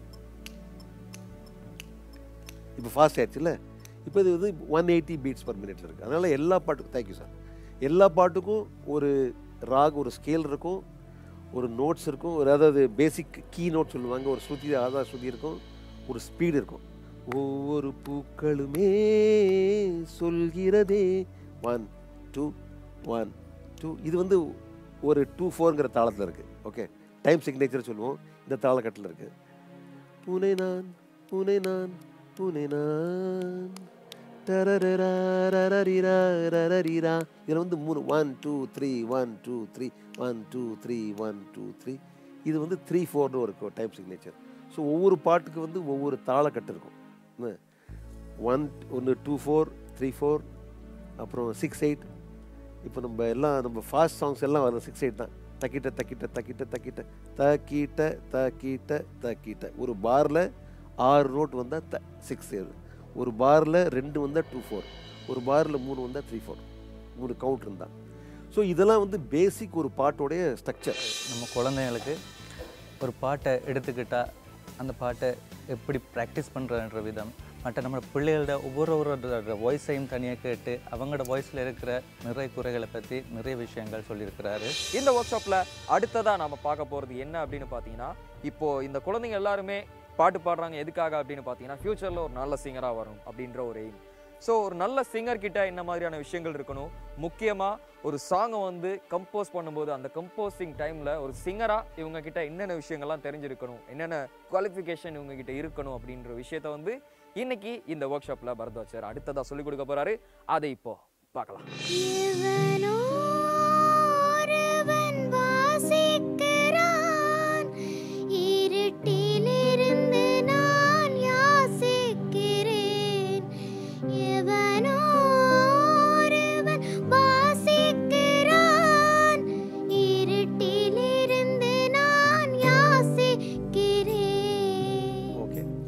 இப்போ ஃபாஸ்ட் ஆயிடுச்சுல்ல இப்போ இது வந்து ஒன் எயிட்டி பீட்ஸ் பர் மினிட்ல இருக்குது அதனால் எல்லா பாட்டுக்கும் தேங்க்யூ சார் எல்லா பாட்டுக்கும் ஒரு ராக் ஒரு ஸ்கேல் இருக்கும் ஒரு நோட்ஸ் இருக்கும் ஒரு அதாவது பேசிக் கீ நோட் சொல்லுவாங்க ஒரு ஸ்ருதி ஆதா ஸ்ருதி இருக்கும் ஒரு ஸ்பீடு இருக்கும் ஒவ்வொரு பூக்களுமே சொல்கிறதே ஒன் டூ ஒன் டூ இது வந்து ஒரு டூ ஃபோருங்கிற தாளத்தில் இருக்குது ஓகே டைம் சிக்னேச்சர் சொல்லுவோம் இந்த தாளக்கட்டில் இருக்குது பூனே நான் பூனே நான் பூனே நான் டரரரா, ரரரிரா, ரரரிரா. இதுல வந்து மூணு one two three one two three one two three one two three இது வந்து த்ரீ ஃபோர்னு இருக்கும் டைப் சிக்னேச்சர் ஸோ ஒவ்வொரு பாட்டுக்கு வந்து ஒவ்வொரு தாளக்கட்டு இருக்கும் ஒன் ஒன்று டூ ஃபோர் த்ரீ ஃபோர் அப்புறம் சிக்ஸ் எயிட் இப்போ நம்ம எல்லாம் நம்ம ஃபாஸ்ட் சாங்ஸ் எல்லாம் வரும் சிக்ஸ் எயிட் தான் தக்கிட்ட தக்கிட்ட தக்கிட்ட தக்கிட்ட தக்கிட்ட தக்கிட்ட தக்கிட்ட ஒரு பாரில் ஆறு நோட் வந்தால் த சிக்ஸ் ஒரு பாரில் ரெண்டு வந்தால் டூ ஃபோர் ஒரு பாரில் மூணு வந்தால் த்ரீ ஃபோர் மூணு கவுண்ட் இருந்தால் ஸோ இதெல்லாம் வந்து பேசிக் ஒரு பாட்டோடைய ஸ்ட்ரக்சர் நம்ம குழந்தைங்களுக்கு ஒரு பாட்டை எடுத்துக்கிட்டால் அந்த பாட்டை எப்படி ப்ராக்டிஸ் பண்ணுறன்ற விதம் மற்ற நம்ம பிள்ளைகளோட ஒவ்வொருவரோட வாய்ஸையும் தனியாக கேட்டு அவங்களோட வாய்ஸில் இருக்கிற நிறைய குறைகளை பற்றி நிறைய விஷயங்கள் சொல்லியிருக்கிறாரு இந்த ஒர்க் ஷாப்பில் அடுத்ததாக நம்ம பார்க்க போகிறது என்ன அப்படின்னு பார்த்தீங்கன்னா இப்போ இந்த குழந்தைங்க எல்லாருமே பாட்டு பாடுறாங்க எதுக்காக அப்படின்னு பார்த்தீங்கன்னா ஃப்யூச்சரில் ஒரு நல்ல சிங்கராக வரும் அப்படின்ற ஒரு எய்ம் ஸோ ஒரு நல்ல சிங்கர் கிட்ட என்ன மாதிரியான விஷயங்கள் இருக்கணும் முக்கியமாக ஒரு சாங்கை வந்து கம்போஸ் பண்ணும்போது அந்த கம்போசிங் டைமில் ஒரு சிங்கராக இவங்க கிட்ட என்னென்ன விஷயங்கள்லாம் தெரிஞ்சிருக்கணும் என்னென்ன குவாலிஃபிகேஷன் இவங்க கிட்ட இருக்கணும் அப்படின்ற விஷயத்த வந்து இன்னைக்கு இந்த ஒர்க் ஷாப்பில் பரத்வாச்சார் அடுத்ததாக சொல்லிக் கொடுக்க போறாரு அதை இப்போ பார்க்கலாம் ஒருவன் வாசிக்கிறான் இருட்டிலிருந்து நான் யாசிக்கிறேன் எவனோ ஒருவன் வாசிக்கிறான் இருட்டிலிருந்து நான் யாசிக்கிறேன் ஓகே இப்போ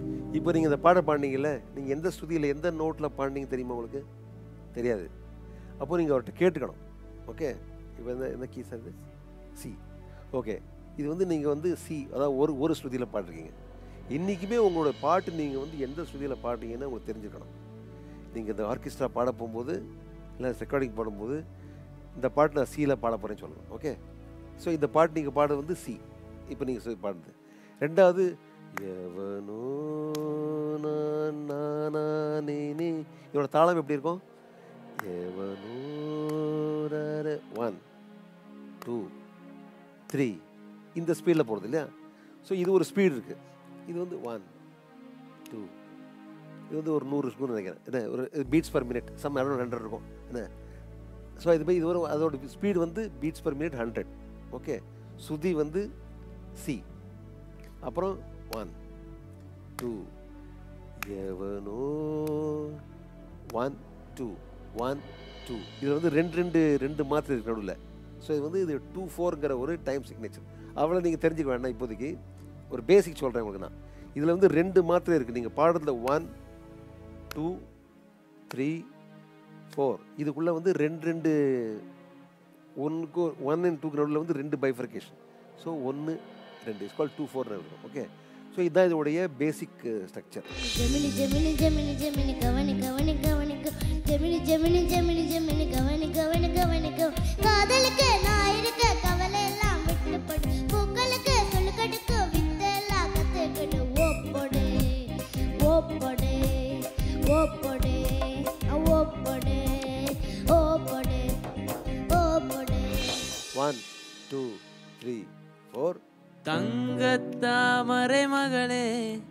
இப்போ நீங்கள் இந்த பாட பாடினீங்கல்ல நீங்கள் எந்த ஸ்ருதியில் எந்த நோட்டில் பாடினீங்க தெரியுமா உங்களுக்கு தெரியாது அப்போ நீங்கள் அவர்கிட்ட கேட்டுக்கணும் ஓகே இப்போ என்ன என்ன கீ சார் இது சி ஓகே இது வந்து நீங்கள் வந்து சி அதாவது ஒரு ஒரு ஸ்ருதியில் பாடிருக்கீங்க இன்றைக்குமே உங்களோட பாட்டு நீங்கள் வந்து எந்த ஸ்ருதியில் பாடுறீங்கன்னு உங்களுக்கு தெரிஞ்சுக்கணும் நீங்கள் இந்த ஆர்கெஸ்ட்ரா பாட போகும்போது இல்லை ரெக்கார்டிங் பாடும்போது இந்த பாட்டு நான் சியில் பாட போகிறேன்னு சொல்லணும் ஓகே ஸோ இந்த பாட்டு நீங்கள் பாடுறது வந்து சி இப்போ நீங்கள் சொல்லி பாடுறது ரெண்டாவது எவனோ நான் நானா நீ நீ இதோட தாளம் எப்படி இருக்கும் எவனோ ஒன் டூ த்ரீ இந்த ஸ்பீடில் போகிறது இல்லையா ஸோ இது ஒரு ஸ்பீடு இருக்குது இது வந்து ஒன் டூ இது வந்து ஒரு நூறு ஸ்கூல் நினைக்கிறேன் என்ன ஒரு பீட்ஸ் பர் மினிட் சம் இரநூறு ஹண்ட்ரட் இருக்கும் என்ன ஸோ இது மாதிரி இது ஒரு அதோட ஸ்பீடு வந்து beats per minute hundred okay சுதி வந்து சி அப்புறம் ஒன் டூ எவனோ ஒன் டூ ஒன் டூ இது வந்து ரெண்டு ரெண்டு ரெண்டு மாத்திரை இருக்கு நடுவில் ஸோ இது வந்து இது டூ ஃபோருங்கிற ஒரு டைம் சிக்னேச்சர் அவ்வளோ நீங்கள் தெரிஞ்சுக்க வேண்டாம் இப்போதைக்கு ஒரு பேசிக் சொல்கிறேன் உங்களுக்கு நான் இதில் வந்து ரெண்டு மாத்திரை இருக்குது நீங்கள் பாடுறதுல ஒன் டூ த்ரீ ஃபோர் இதுக்குள்ளே வந்து ரெண்டு ரெண்டு ஒன்றுக்கு ஒன் அண்ட் டூக்கு நடுவில் வந்து ரெண்டு பைஃபர்கேஷன் ஸோ ஒன்று ரெண்டு இஸ் கால் டூ ஃபோர் இருக்கும் ஓகே ஸோ இதுதான் இதோடைய basic structure Gemini Gemini Gemini Gemini கவனி கவனி கவனி கவ- ஜெமினி ஜெமினி ஜெமினி ஜெமினி கவனி கவனி கவனி கவ- காதலுக்கு நான் இருக்க கவலை எல்லாம் விட்டு போடு பூக்களுக்கு சொல்லு கடுக்கு வித்தெல்லாம் கத்துக்கிட்டு ஓப்போடு ஓப்போடு ஓப்போடு ஓப்போடு ஓப்போடு ஓப்போடு ஒன் டூ த்ரீ ஃபோர் தங்கத்தாமரை மகளே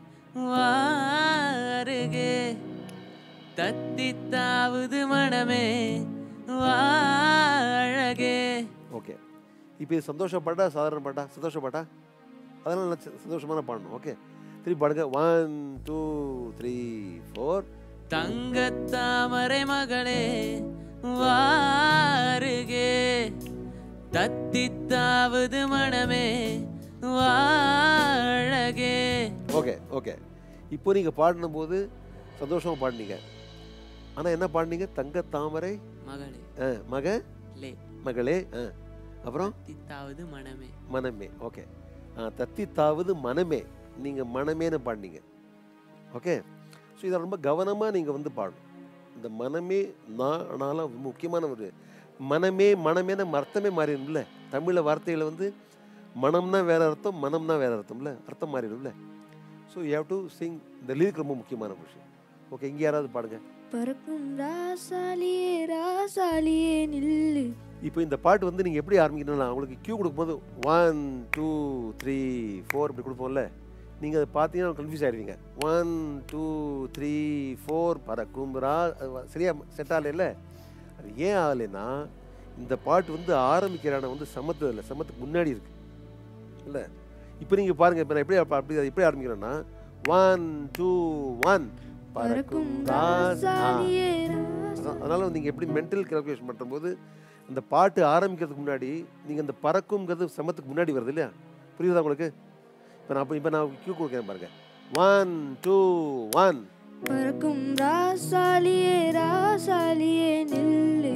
வாருகே தத்தி தாவுது மனமே வாழகே ஓகே இப்போ இது சந்தோஷ பாட்டா சாதாரண பாட்டா சந்தோஷ பாட்டா அதெல்லாம் நல்லா ச- சந்தோஷமான பாடணும் ஓகே திருப்பி பாடுங்க ஒன் டூ த்ரீ ஃபோர் தங்கத்தாமரை மகளே வாருகே தத்தி தாவுது மனமே வாழகே ஓகே ஓகே இப்போ நீங்கள் பாடினும்போது சந்தோஷமாக பாடினீங்க ஆனால் என்ன பாடினீங்க தங்க தாமரை மகளே ஆ மக லே மகளே ஆ அப்புறம் தித்தாவது மனமே மனமே ஓகே ஆ தத்தி தாவது மனமே நீங்கள் மனமேன்னு பாடினீங்க ஓகே ஸோ இதை ரொம்ப கவனமாக நீங்கள் வந்து பாடணும் இந்த மனமே நான் ஆனாலும் முக்கியமான ஒரு மனமே மனமேன அர்த்தமே மாறிடும்ல தமிழில் வார்த்தைகளை வந்து மனம்னா வேற அர்த்தம் மனம்னா வேற அர்த்தம்ல அர்த்தம் மாறிடும்ல so you have to sing இந்த லிரிக் ரொம்ப முக்கியமான விஷயம் ஓகே இங்கே யாராவது பாடுங்க பறக்கும் ராசாலியே ராசாலியே நில்லு இப்போ இந்த பாட்டு வந்து நீங்கள் எப்படி ஆரம்பிக்கணும்னா உங்களுக்கு கியூ கொடுக்கும்போது ஒன் டூ த்ரீ ஃபோர் இப்படி கொடுப்போம்ல நீங்கள் அதை பார்த்தீங்கன்னா கன்ஃபியூஸ் ஆயிடுவீங்க ஒன் டூ த்ரீ ஃபோர் பறக்கும் ரா அது வ- சரியா செட் ஆகலைல்ல அது ஏன் ஆகலைன்னா இந்த பாட்டு வந்து ஆரம்பிக்கிற இடம் வந்து சமத்து இல்லை சமத்துக்கு முன்னாடி இருக்கு இல்லை இப்போ நீங்கள் பாருங்கள் இப்போ நான் எப்படி அப்ப- அப்படி அதை எப்படி ஆரம்பிக்கிறேன்னா ஒன் டூ ஒன் பறக்கும் ராஸ் ஆ. ராசாலியே அதான் அதனால் நீங்கள் எப்படி மென்டல் கால்குலேஷன் பண்ணும்போது அந்த பாட்டு ஆரம்பிக்கிறதுக்கு முன்னாடி நீங்கள் அந்த பறக்கும்ங்கிறது சமத்துக்கு முன்னாடி வருது இல்லையா புரியுதா உங்களுக்கு இப்போ நான் இப்போ நான் கியூ கொடுக்குறேன் பாருங்க ஒன் டூ ஒன் பறக்கும் ராசாலியே ராசாலியே நில்லு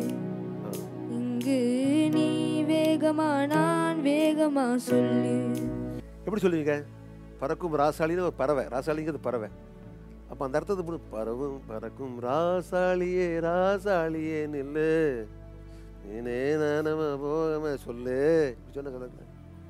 இங்கு நீ வேகமா நான் வேகமா சொல்லு எப்படி சொல்லுவீங்க பறக்கும் ராசாலின்னு ஒரு பறவை ராசாலிங்கிறது பறவை அப்போ அந்த அர்த்தத்தை போடு பறவும் பறக்கும் ராசாலியே ராசாலியே நில்லு நீனே நானம போகாம சொல்லு இப்படி சொன்ன கதை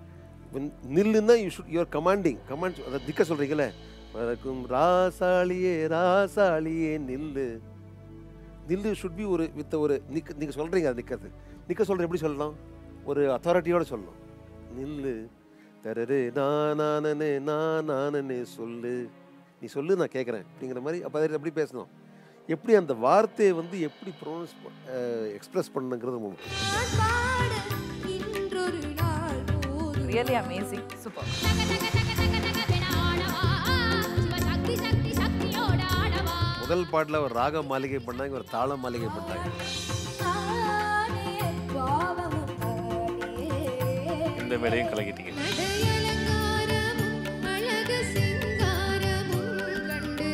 நில்லுன்னா you should your commanding command அதை திக்க சொல்கிறீங்களே பறக்கும் ராசாலியே ராசாலியே நில்லு நில்லு ஷுட் பி ஒரு வித் ஒரு நிக்க நீங்கள் சொல்கிறீங்க அது நிற்கிறது நிற்க சொல்கிற எப்படி சொல்லலாம் ஒரு அத்தாரிட்டியோட சொல்லணும் நில்லு தரரு நான் நானனே நான் நானனே சொல்லு நீ சொல்லு நான் கேட்குறேன் அப்படிங்கிற மாதிரி அப்போ அதை எப்படி பேசணும் எப்படி அந்த வார்த்தையை வந்து எப்படி ப்ரொனவுன்ஸ் எக்ஸ்பிரஸ் பண்ணுங்கிறது ரொம்ப முக்கியம். இன்றொரு நாள் போதும் ரியலி அமேசிங் சூப்பர் முதல் பாட்டில் ஒரு ராக மாளிகை பண்ணாங்க ஒரு தாள மாளிகை பண்ணாங்க தானே பாவமும் தானே இந்த மேடையும் கலக்கிட்டீங்க அழகு சிங்காரமும் கண்டு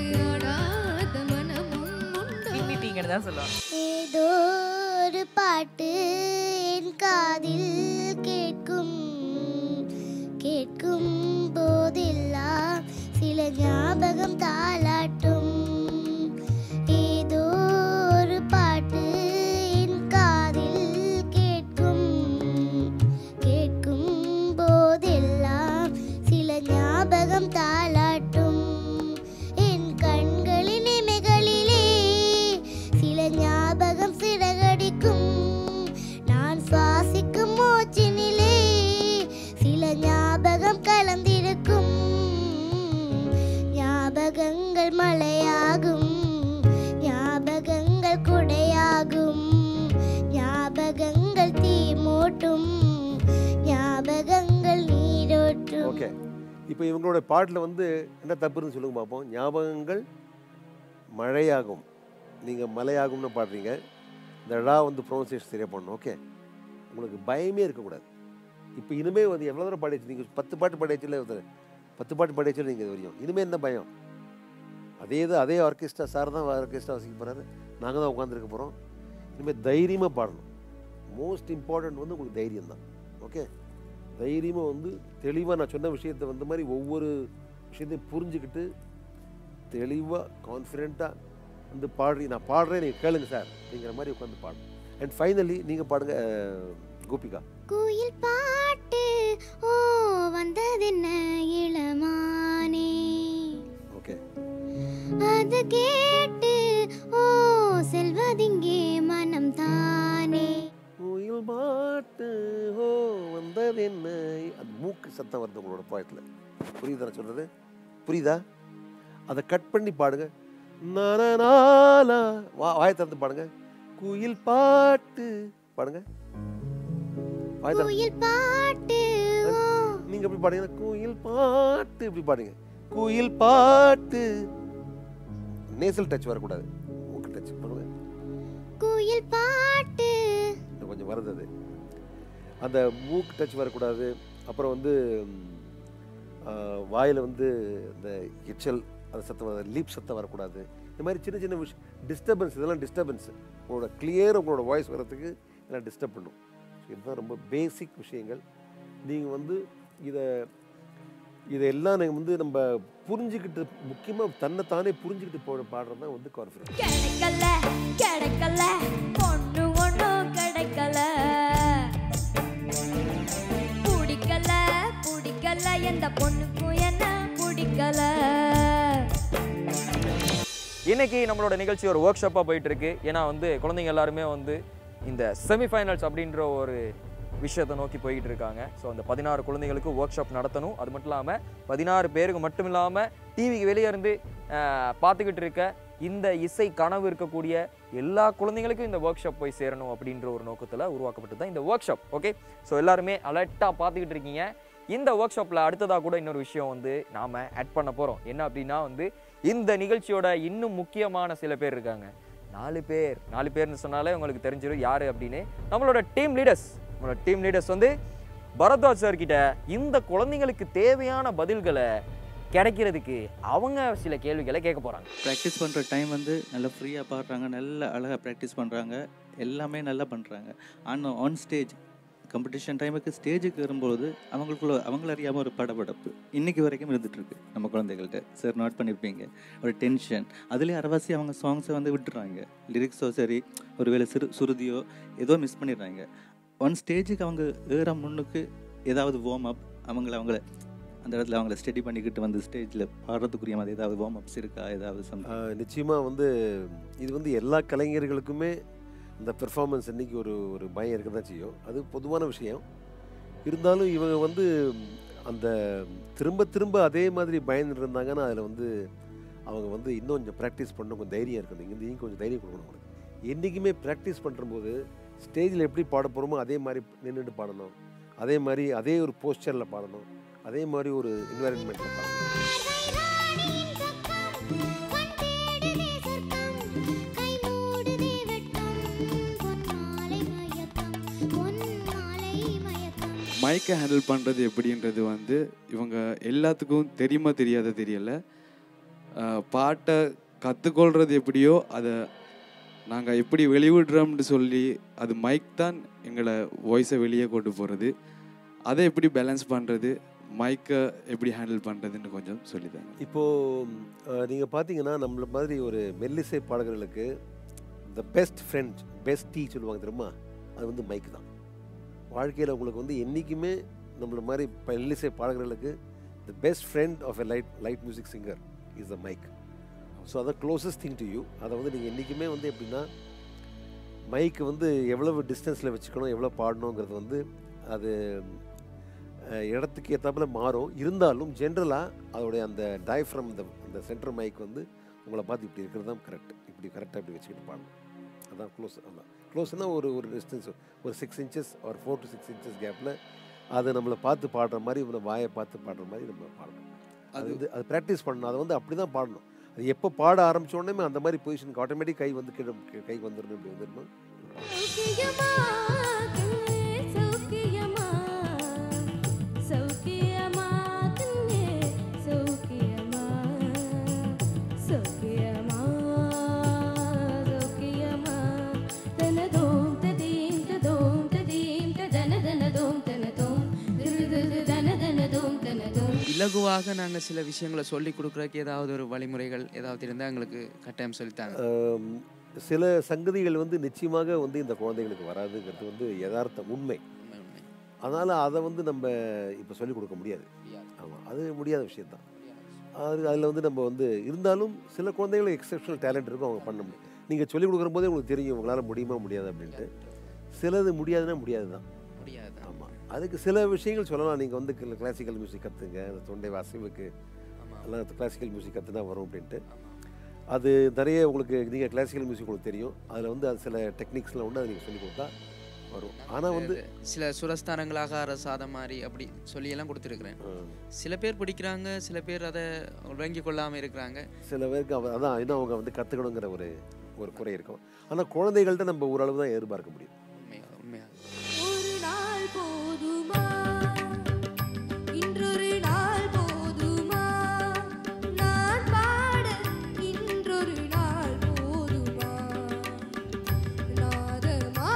மாதிரி தான் சொல்லுவாங்க ஏதோ ஒரு பாட்டு என் காதில் கேட்கும் கேட்கும் போதெல்லாம் சில ஞாபகம் தாளாட்டும் ஏதோ ஒரு பாட்டு என் காதில் கேட்கும் கேட்கும் போதெல்லாம் சில ஞாபகம் தாளாட்டும் என் கண்களின் இமைகளிலே சில ஞாபகம் சிறகடிக்கும் நான் சுவாசிக்கும் மூச்சினிலே சில ஞாபகம் கலந்திருக்கும் ஞாபகங்கள் மழையாகும் ஞாபகங்கள் குடையாகும் ஞாபகங்கள் தீ மூட்டும் ஞாபகங்கள் நீரோட்டும் ஓகே இப்போ இவங்களோட பாட்டில் வந்து என்ன தப்புன்னு சொல்லுங்க பார்ப்போம் ஞாபகங்கள் மழையாகும் நீங்கள் மலையாகும்னு பாடுறீங்க இந்த ழா வந்து ப்ரொனன்சியேஷன் சரியாக பண்ணணும் ஓகே உங்களுக்கு பயமே இருக்கக்கூடாது இப்போ இனிமேல் வந்து எவ்வளோ தூரம் பாடிச்சு நீங்கள் பத்து பாட்டு பாடிச்சுல பத்து பாட்டு பாடிச்சுல நீங்கள் இது வரையும் இனிமேல் என்ன பயம் அதே இது அதே ஆர்கெஸ்ட்ரா சார் தான் ஆர்கெஸ்ட்ரா வாசிக்க போகிறாரு நாங்கள் தான் உட்காந்துருக்க போகிறோம் இனிமேல் தைரியமாக பாடணும் மோஸ்ட் இம்பார்ட்டன்ட் வந்து உங்களுக்கு தைரியம் தான் ஓகே தைரியமாக வந்து தெளிவாக நான் சொன்ன விஷயத்தை வந்து மாதிரி ஒவ்வொரு விஷயத்தையும் புரிஞ்சுக்கிட்டு தெளிவாக கான்ஃபிடென்ட்டாக வந்து பாடுறீ நான் பாடுறேன் நீங்கள் கேளுங்க சார் அப்படிங்கிற மாதிரி உட்காந்து பாடணும் அண்ட் ஃபைனலி நீங்கள் பாடுங்க அஹ், கோபிகா குயில் பாட்டு ஓ வந்ததென்ன இளமானே ஓகே அது கேட்டு ஓ செல்வதிங்கே மனம் தானே கோயில் பாட்டு ஓ வந்தது என்ன அது மூக்கு சத்தம் வருது உங்களோட பாட்டில் புரியுதா நான் சொல்கிறது புரியுதா அதை கட் பண்ணி பாடுங்க நனநாலா வா வாயை திறந்து பாடுங்க குயில் பாட்டு பாடுங்க வாயை திறந்து குயில் பாட்டு ஓ நீங்க எப்படி பாடுங்க குயில் பாட்டு இப்படி பாடுங்க குயில் பாட்டு நேசல் டச் வரக்கூடாது மூக்கு டச் பண்ணுங்க குயில் பாட்டு இன்னும் கொஞ்சம் வருது அது அந்த மூக்கு டச் வரக்கூடாது அப்புறம் வந்து வாயில் வந்து இந்த எச்சல் அது சத்தம் வர லீப் சத்தம் வரக்கூடாது இந்த மாதிரி சின்ன சின்ன விஷயம் டிஸ்டர்பன்ஸ் இதெல்லாம் டிஸ்டர்பன்ஸ் உங்களோட கிளியர் உங்களோட வாய்ஸ் வர்றதுக்கு இதெல்லாம் டிஸ்டர்ப் பண்ணும் இதுதான் ரொம்ப பேசிக் விஷயங்கள் நீங்கள் வந்து இதை இதெல்லாம் நீங்கள் வந்து நம்ம புரிஞ்சுக்கிட்டு முக்கியமாக தன்னைத்தானே புரிஞ்சுக்கிட்டு போ பாடுறது தான் வந்து கான்ஃபிடன்ஸ் கிடைக்கல கிடைக்கல பொண்ணு ஒண்ணும் கிடைக்கல பிடிக்கல பிடிக்கல எந்த பொண்ணுக்கும் என்ன பிடிக்கல இன்னைக்கு நம்மளோட நிகழ்ச்சி ஒரு ஒர்க் ஷாப்பாக போயிட்டு இருக்கு ஏன்னா வந்து குழந்தைங்க எல்லாருமே வந்து இந்த செமிஃபைனல்ஸ் அப்படின்ற ஒரு விஷயத்தை நோக்கி போய்கிட்டு இருக்காங்க ஸோ அந்த பதினாறு குழந்தைகளுக்கு ஒர்க் ஷாப் நடத்தணும் அது மட்டும் இல்லாமல் பதினாறு பேருக்கு மட்டும் இல்லாமல் டிவிக்கு வெளியே இருந்து ஆஹ், பார்த்துக்கிட்டு இருக்க இந்த இசை கனவு இருக்கக்கூடிய எல்லா குழந்தைங்களுக்கும் இந்த ஒர்க் ஷாப் போய் சேரணும் அப்படின்ற ஒரு நோக்கத்தில் உருவாக்கப்பட்டது தான் இந்த ஒர்க் ஷாப் ஓகே ஸோ எல்லாருமே அலர்ட்டாக பார்த்துக்கிட்டு இருக்கீங்க இந்த ஒர்க் ஷாப்பில் அடுத்ததாக கூட இன்னொரு விஷயம் வந்து நாம் ஆட் பண்ண போகிறோம் என்ன அப்படின்னா வந்து இந்த நிகழ்ச்சியோட இன்னும் முக்கியமான சில பேர் இருக்காங்க நாலு பேர் நாலு பேர்னு சொன்னாலே உங்களுக்கு தெரிஞ்சிடும் யார் அப்படின்னு நம்மளோட டீம் லீடர்ஸ் நம்மளோட டீம் லீடர்ஸ் வந்து பரத்வாஜ் சார் கிட்ட இந்த குழந்தைங்களுக்கு தேவையான பதில்களை கிடைக்கிறதுக்கு அவங்க சில கேள்விகளை கேட்க போகிறாங்க ப்ராக்டிஸ் பண்ணுற டைம் வந்து நல்லா ஃப்ரீயாக பாடுறாங்க நல்ல அழகாக ப்ராக்டிஸ் பண்ணுறாங்க எல்லாமே நல்லா பண்ணுறாங்க ஆனால் ஆன் ஸ்டேஜ் காம்படிஷன் டைமுக்கு ஸ்டேஜுக்கு வரும்போது அவங்களுக்குள்ள அவங்கள அறியாமல் ஒரு படபடப்பு இன்னைக்கு வரைக்கும் இருந்துட்டு இருக்கு நம்ம குழந்தைகள்கிட்ட சார் நோட் பண்ணியிருப்பீங்க ஒரு டென்ஷன் அதுலேயே அரவாசி அவங்க சாங்ஸை வந்து விட்டுறாங்க லிரிக்ஸோ சரி ஒருவேளை சிறு சுருதியோ ஏதோ மிஸ் பண்ணிடுறாங்க ஒன் ஸ்டேஜுக்கு அவங்க ஏற முன்னுக்கு ஏதாவது வார்ம் அப் அவங்கள அவங்கள அந்த இடத்துல அவங்கள ஸ்டடி பண்ணிக்கிட்டு வந்து ஸ்டேஜில் பாடுறதுக்குரிய மாதிரி ஏதாவது வார்ம் அப்ஸ் இருக்கா ஏதாவது சம் நிச்சயமாக வந்து இது வந்து எல்லா கலைஞர்களுக்குமே இந்த பெர்ஃபார்மன்ஸ் இன்னைக்கு ஒரு ஒரு பயம் இருக்க தான் செய்யும் அது பொதுவான விஷயம் இருந்தாலும் இவங்க வந்து அந்த திரும்ப திரும்ப அதே மாதிரி பயந்துட்டு இருந்தாங்கன்னா அதில் வந்து அவங்க வந்து இன்னும் கொஞ்சம் ப்ராக்டிஸ் பண்ணணும் கொஞ்சம் தைரியம் இருக்கணும் இங்கே நீங்கள் கொஞ்சம் தைரியம் கொடுக்கணும் அவங்களுக்கு என்றைக்குமே ப்ராக்டிஸ் பண்ணும்போது ஸ்டேஜில் எப்படி பாட போகிறோமோ அதே மாதிரி நின்றுட்டு பாடணும் அதே மாதிரி அதே ஒரு போஸ்டரில் பாடணும் அதே மாதிரி ஒரு என்வாயன்மெண்ட்டில் பாடணும் மைக்கை ஹேண்டில் பண்ணுறது எப்படின்றது வந்து இவங்க எல்லாத்துக்கும் தெரியுமா தெரியாத தெரியல அஹ் பாட்டை கற்றுக்கொள்றது எப்படியோ அதை நாங்கள் எப்படி வெளிவிடுறோம்னு சொல்லி அது மைக் தான் எங்களை வாய்ஸை வெளியே கொண்டு போகிறது அதை எப்படி பேலன்ஸ் பண்ணுறது மைக்கை எப்படி ஹேண்டில் பண்ணுறதுன்னு கொஞ்சம் சொல்லித்தாங்க இப்போது நீங்கள் பார்த்தீங்கன்னா நம்மள மாதிரி ஒரு மெல்லிசை பாடகர்களுக்கு த பெஸ்ட் ஃப்ரெண்ட் பெஸ்ட் டீ சொல்லுவாங்க தெரியுமா அது வந்து மைக் தான் வாழ்க்கையில் உங்களுக்கு வந்து என்றைக்குமே நம்மள மாதிரி மெல்லிசை பாடகர்களுக்கு the best friend of a light light music singer is the mike so அதான் க்ளோசஸ்ட் திங் டு யூ அதை வந்து நீங்கள் என்றைக்குமே வந்து எப்படின்னா மைக்கு வந்து எவ்வளவு டிஸ்டன்ஸில் வச்சுக்கணும் எவ்வளோ பாடணுங்கிறது வந்து அது அஹ், இடத்துக்கு ஏற்றாப்புல மாறும் இருந்தாலும் ஜென்ரலாக அதோடைய அந்த டயஃப்ரம் இந்த அந்த சென்டர் மைக் வந்து உங்களை பார்த்து இப்படி இருக்கிறது தான் கரெக்ட் இப்படி கரெக்டாக இப்படி வச்சுக்கிட்டு பாடணும் அதான் க்ளோஸ் அதான் க்ளோஸ்னால் ஒரு ஒரு டிஸ்டன்ஸ் ஒரு சிக்ஸ் இன்ச்சஸ் ஒரு ஃபோர் டு சிக்ஸ் இன்ச்சஸ் கேப்பில் அது நம்மளை பார்த்து பாடுற மாதிரி நம்ம வாயை பார்த்து பாடுற மாதிரி நம்ம பாடணும் அது வந்து அது ப்ராக்டிஸ் பண்ணணும் அதை வந்து அப்படி தான் பாடணும் அது எப்போ பாட ஆரம்பிச்ச உடனே அந்த மாதிரி பொசிஷனுக்கு ஆட்டோமேட்டிக் கை வந்து கீழே கை வந்துடணும் இப்படி வந்துடணும் சௌக்கியமா கண்ணே சௌக்கியமா சௌக்கியமா சௌக்கியமா தனதோம் ததீம் ததோம் ததீம் ததன தனதோம் தனதோம் திருது தன தனதோம் தனதோம் இலகுவாக நாங்கள் சில விஷயங்களை சொல்லி கொடுக்குறதுக்கு ஏதாவது ஒரு வழிமுறைகள் ஏதாவது இருந்தால் எங்களுக்கு கட்டாயம் சொல்லித்தாங்க ஆம், சில சங்கதிகள் வந்து நிச்சயமாக வந்து இந்த குழந்தைகளுக்கு வராதுங்கிறது வந்து யதார்த்த உண்மை அதனால் அதை வந்து நம்ம இப்போ சொல்லிக் கொடுக்க முடியாது ஆமாம் அது முடியாத விஷயம்தான் அது அதில் வந்து நம்ம வந்து இருந்தாலும் சில குழந்தைகளுக்கு எக்ஸப்ஷனல் டேலண்ட் இருக்கும் அவங்க பண்ண முடியும் நீங்கள் சொல்லிக் கொடுக்குற போதே உங்களுக்கு தெரியும் உங்களால் முடியுமா முடியாது அப்படின்ட்டு சிலது முடியாதுன்னா முடியாது தான் முடியாது ஆமாம் அதுக்கு சில விஷயங்கள் சொல்லலாம் நீங்கள் வந்து கிளாசிக்கல் மியூசிக் கற்றுங்க அந்த தொண்டை அசைவுக்கு எல்லாம் கிளாசிக்கல் மியூசிக் கற்றுனா வரும் அப்படின்ட்டு அது நிறைய உங்களுக்கு நீங்கள் கிளாசிக்கல் மியூசிக் உங்களுக்கு தெரியும் அதில் வந்து அது சில டெக்னிக்ஸ்லாம் உண்டு அதை நீங்கள் சொல்லிக் கொடுத்தா வரும் ஆனால் வந்து சில சுரஸ்தானங்களாக அரசாதம் மாதிரி அப்படி சொல்லி எல்லாம் கொடுத்துருக்குறேன் சில பேர் பிடிக்கிறாங்க சில பேர் அதை விளங்கி கொள்ளாமல் இருக்கிறாங்க சில பேருக்கு அவ அதான் இன்னும் அவங்க வந்து கற்றுக்கணுங்கிற ஒரு ஒரு குறை இருக்கும் ஆனால் குழந்தைகள்கிட்ட நம்ம ஓரளவு தான் எதிர்பார்க்க முடியும் உண்மையாக உண்மையாக ஒரு நாள் போதுமா இன்றொரு நாள் போதுமா நான் பாட இன்றொரு நாள் போதுமா நாதமா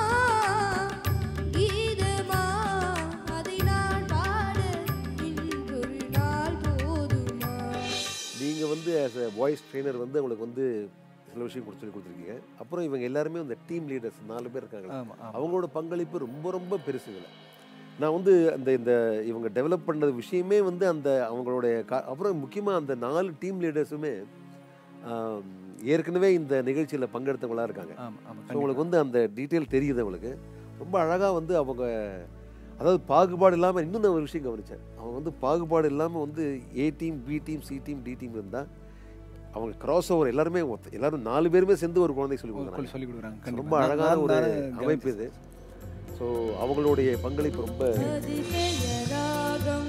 கீதமா அதை நான் பாட இன்றொரு நாள் போதுமா நீங்கள் வந்து ஆஸ் அ வாய்ஸ் ட்ரெயினர் வந்து உங்களுக்கு வந்து சில விஷயம் கொடுத்து சொல்லி கொடுத்துருக்கீங்க அப்புறம் இவங்க எல்லாருமே இந்த டீம் லீடர்ஸ் நாலு பேர் இருக்காங்க ஆமா, ஆமா. அவங்களோட பங்களிப்பு ரொம்ப ரொம்ப பெருசு இதில் நான் வந்து அந்த இந்த இவங்க டெவலப் பண்ணது விஷயமே வந்து அந்த அவங்களுடைய கா- அப்புறம் முக்கியமாக அந்த நாலு டீம் லீடர்ஸுமே ஆம், ஏற்கனவே இந்த நிகழ்ச்சியில் பங்கெடுத்தவங்களா இருக்காங்க ஆமா, ஆமா, ஸோ உங்களுக்கு வந்து அந்த டீட்டெயில் தெரியுது அவங்களுக்கு ரொம்ப அழகாக வந்து அவங்க அதாவது பாகுபாடு இல்லாமல் இன்னும் நான் ஒரு விஷயம் கவனித்தேன் அவங்க வந்து பாகுபாடு இல்லாமல் வந்து A team B team C team D team இருந்தால் அவங்க கிராஸ் ஓவர் எல்லாருமே ஒத்த- எல்லாரும் நாலு பேருமே சேர்ந்து ஒரு குழந்தைக்கு சொல்லி கொடுக்குறாங்க சொல்லிக் கொடுக்குறாங்க, ரொம்ப கண்டிப்பா. நான் அழகான நான் ஒரு நானே அமைப்பு இது ஸோ அவங்களுடைய பங்களிப்பு ரொம்ப அதிசயராகம்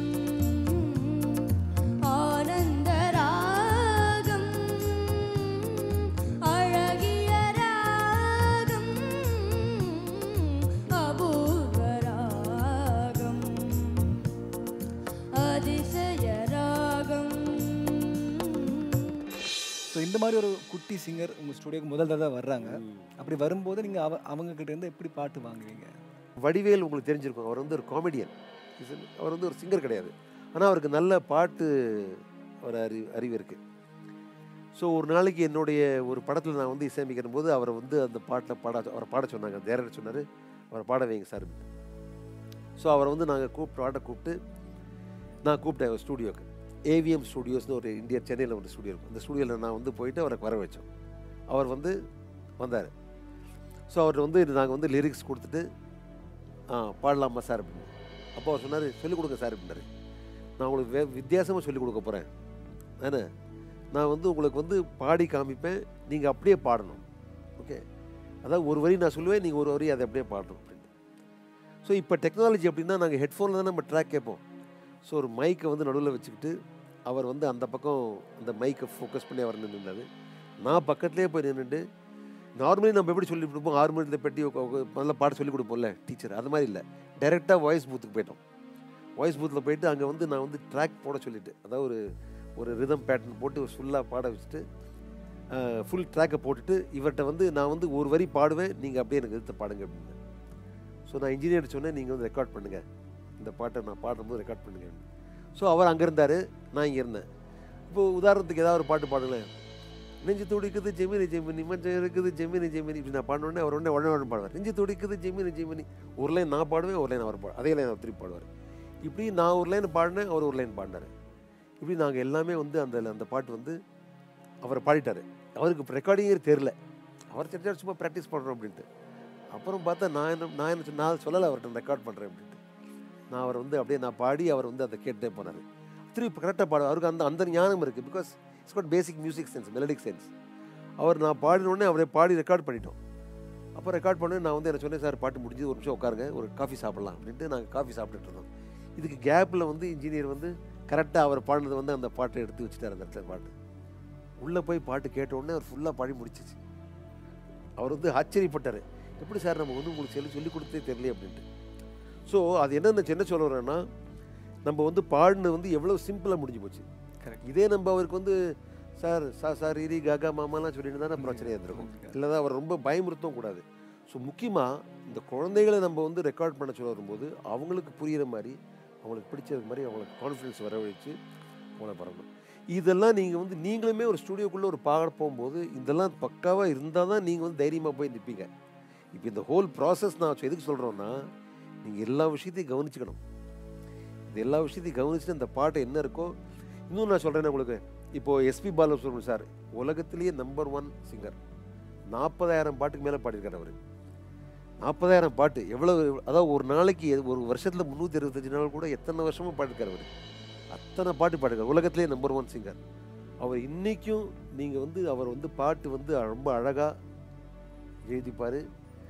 ஆனந்தராகம் அழகிய ராகம் அபூர்வராகம் அதிசயராகம் ஸோ இந்த மாதிரி ஒரு குட்டி சிங்கர் உங்கள் ஸ்டுடியோக்கு முதல் தடவை வர்றாங்க அப்படி வரும்போது நீங்கள் அவ அவங்க கிட்ட இருந்து எப்படி பாட்டு வாங்குவீங்க வடிவேல் உங்களுக்கு தெரிஞ்சிருக்கும் அவர் வந்து ஒரு காமெடியன் அவர் வந்து ஒரு சிங்கர் கிடையாது ஆனால் அவருக்கு நல்ல பாட்டு ஒரு அறிவு அறிவு இருக்குது ஸோ ஒரு நாளைக்கு என்னுடைய ஒரு படத்தில் நான் வந்து இசையமைக்கிற போது அவரை வந்து அந்த பாட்டில் பாட அவரை பாட சொன்னாங்க டேரக்டர் சொன்னார் அவரை பாட வைங்க சார் ஸோ அவரை வந்து நாங்கள் கூப்பிட்டு பாட கூப்பிட்டு நான் கூப்பிட்டேன் ஸ்டூடியோக்கு ஏவிஎம் ஸ்டூடியோஸ்னு ஒரு இந்தியா சென்னையில் ஒரு ஸ்டூடியோ இருக்கும் அந்த ஸ்டூடியோவில் நான் வந்து போயிட்டு அவரை வர வச்சோம் அவர் வந்து வந்தார் ஸோ அவர் வந்து நாங்கள் வந்து லிரிக்ஸ் கொடுத்துட்டு ஆ பாடலாமா சார் அப்படின்னு அப்போ அவர் சொன்னார் சொல்லிக் கொடுங்க சார் அப்படின்னாரு நான் உங்களுக்கு வே வித்தியாசமாக சொல்லிக் கொடுக்க போகிறேன் தானே நான் வந்து உங்களுக்கு வந்து பாடி காமிப்பேன் நீங்கள் அப்படியே பாடணும் ஓகே அதாவது ஒரு வரி நான் சொல்லுவேன் நீங்கள் ஒரு வரி அதை அப்படியே பாடணும் அப்படின்னு ஸோ இப்போ டெக்னாலஜி அப்படின்னா நாங்கள் ஹெட்ஃபோனில் தான் நம்ம ட்ராக் கேட்போம் ஸோ ஒரு மைக்கை வந்து நடுவில் வச்சுக்கிட்டு அவர் வந்து அந்த பக்கம் அந்த மைக்கை ஃபோக்கஸ் பண்ணி அவர் நின்றுருந்தாரு நான் பக்கத்துலேயே போய் நின்றுட்டு நார்மலி நம்ம எப்படி சொல்லி கொடுப்போம் ஹார்மோனியத்தில் பெட்டி உக்க- உக்க- முதல்ல பாட்டு சொல்லி கொடுப்போம்ல டீச்சர் அது மாதிரி இல்லை டைரெக்டாக வாய்ஸ் பூத்துக்கு போயிட்டோம் வாய்ஸ் பூத்தில் போயிட்டு அங்கே வந்து நான் வந்து ட்ராக் போட சொல்லிட்டு அதாவது ஒரு ஒரு ரிதம் பேட்டர்ன் போட்டு ஃபுல்லாக பாட வச்சுட்டு ஃபுல் ட்ராக்கை போட்டுட்டு இவர்கிட்ட வந்து நான் வந்து ஒரு வரி பாடுவேன் நீங்கள் அப்படியே எனக்கு எடுத்து பாடுங்க அப்படின்னு ஸோ நான் இன்ஜினியர் சொன்னேன் நீங்கள் வந்து ரெக்கார்ட் பண்ணுங்கள் இந்த பாட்டை நான் பாடும்போது ரெக்கார்ட் பண்ணுங்க ஸோ அவர் அங்கே இருந்தார் நான் இங்கே இருந்தேன் இப்போ உதாரணத்துக்கு ஏதாவது ஒரு பாட்டு பாடுங்களேன் நெஞ்சு துடிக்குது ஜெமினி ஜெமினி மஞ்சள் இருக்குது ஜெமினி ஜெமினி இப்படி நான் பாடினோடனே அவர் உடனே உடனே உடனே பாடுவார் நெஞ்சு துடிக்குது ஜெமினி ஜெமினி ஒரு லைன் நான் பாடுவேன் ஒரு லைன் அவர் பாடு அதே லைன் அவர் திருப்பி பாடுவார் இப்படி நான் ஒரு லைன் பாடினேன் அவர் ஒரு லைன் பாடினார் இப்படி நாங்கள் எல்லாமே வந்து அந்த அந்த பாட்டு வந்து அவர் பாடிட்டார் அவருக்கு இப்போ ரெக்கார்டிங்கே தெரில அவர் தெரிஞ்சா சும்மா ப்ராக்டிஸ் பண்ணுறோம் அப்படின்ட்டு அப்புறம் பார்த்தா நான் என்ன நான் என்ன சொன்ன- நான் சொல்லலை அவர்கிட்ட ரெக்கார்ட் பண்ணுறேன் அப்படின்ட்டு நான் அவர் வந்து அப்படியே நான் பாடி அவர் வந்து அதை கேட்டே போனார் திருப்பி கரெக்டாக பாடு அவருக்கு அந்த அந்த ஞானம் இருக்குது because it's got basic music sense melodic sense அவர் நான் பாடின உடனே அவரை பாடி ரெக்கார்ட் பண்ணிட்டோம் அப்போ ரெக்கார்ட் பண்ணி நான் வந்து என்ன சொன்னேன் சார் பாட்டு முடிஞ்சு ஒரு நிமிஷம் உட்காருங்க ஒரு காஃபி சாப்பிடலாம் அப்படின்ட்டு நாங்கள் காஃபி சாப்பிட்டுட்டு இருந்தோம் இதுக்கு கேப்பில் வந்து இன்ஜினியர் வந்து கரெக்டாக அவர் பாடினது வந்து அந்த பாட்டை எடுத்து வச்சுட்டார் அந்த இடத்துல பாட்டு உள்ளே போய் பாட்டு கேட்ட உடனே அவர் ஃபுல்லாக பாடி முடிச்சிச்சு அவர் வந்து ஆச்சரியப்பட்டார் எப்படி சார் நம்ம வந்து உங்களுக்கு சொல்லி சொல்லி கொடுத்தே தெரியல அப்படின்ட்டு ஸோ அது என்னென்ன என்ன சொல்ல வரேன்னா நம்ம வந்து பாடினது வந்து எவ்வளோ சிம்பிளாக முடிஞ்சு போச்சு இதே நம்ம அவருக்கு வந்து சார் சார் சார் இரி காகா மாமாலாம் சொல்லிட்டு தானே பிரச்சனையாக இருந்திருக்கும் இல்லை அவர் ரொம்ப பயமுறுத்தவும் கூடாது ஸோ முக்கியமாக இந்த குழந்தைகளை நம்ம வந்து ரெக்கார்ட் பண்ண சொல்ல வரும்போது அவங்களுக்கு புரிகிற மாதிரி அவங்களுக்கு பிடிச்சது மாதிரி அவங்களுக்கு கான்ஃபிடன்ஸ் வரவழைச்சு அவங்கள வரணும் இதெல்லாம் நீங்கள் வந்து நீங்களுமே ஒரு ஸ்டுடியோக்குள்ளே ஒரு பாட போகும்போது இதெல்லாம் பக்காவாக இருந்தால் தான் நீங்கள் வந்து தைரியமாக போய் நிற்பீங்க இப்போ இந்த ஹோல் ப்ராசஸ் நான் எதுக்கு சொல்கிறோன்னா நீங்கள் எல்லா விஷயத்தையும் கவனிச்சுக்கணும் இது எல்லா விஷயத்தையும் கவனிச்சுட்டு அந்த பாட்டு என்ன இருக்கோ இன்னும் நான் சொல்கிறேன் உங்களுக்கு இப்போது எஸ்பி பாலசுப்ரமணியம் சார் உலகத்திலேயே நம்பர் ஒன் சிங்கர் நாற்பதாயிரம் பாட்டுக்கு மேலே பாடியிருக்காரு அவர் நாற்பதாயிரம் பாட்டு எவ்வளோ அதாவது ஒரு நாளைக்கு ஒரு வருஷத்தில் முந்நூற்றி இருபத்தஞ்சு நாள் கூட எத்தனை வருஷமும் பாடிருக்காரு அவர் அத்தனை பாட்டு பாடிருக்காரு உலகத்திலேயே நம்பர் ஒன் சிங்கர் அவர் இன்றைக்கும் நீங்கள் வந்து அவர் வந்து பாட்டு வந்து ரொம்ப அழகாக எழுதிப்பார்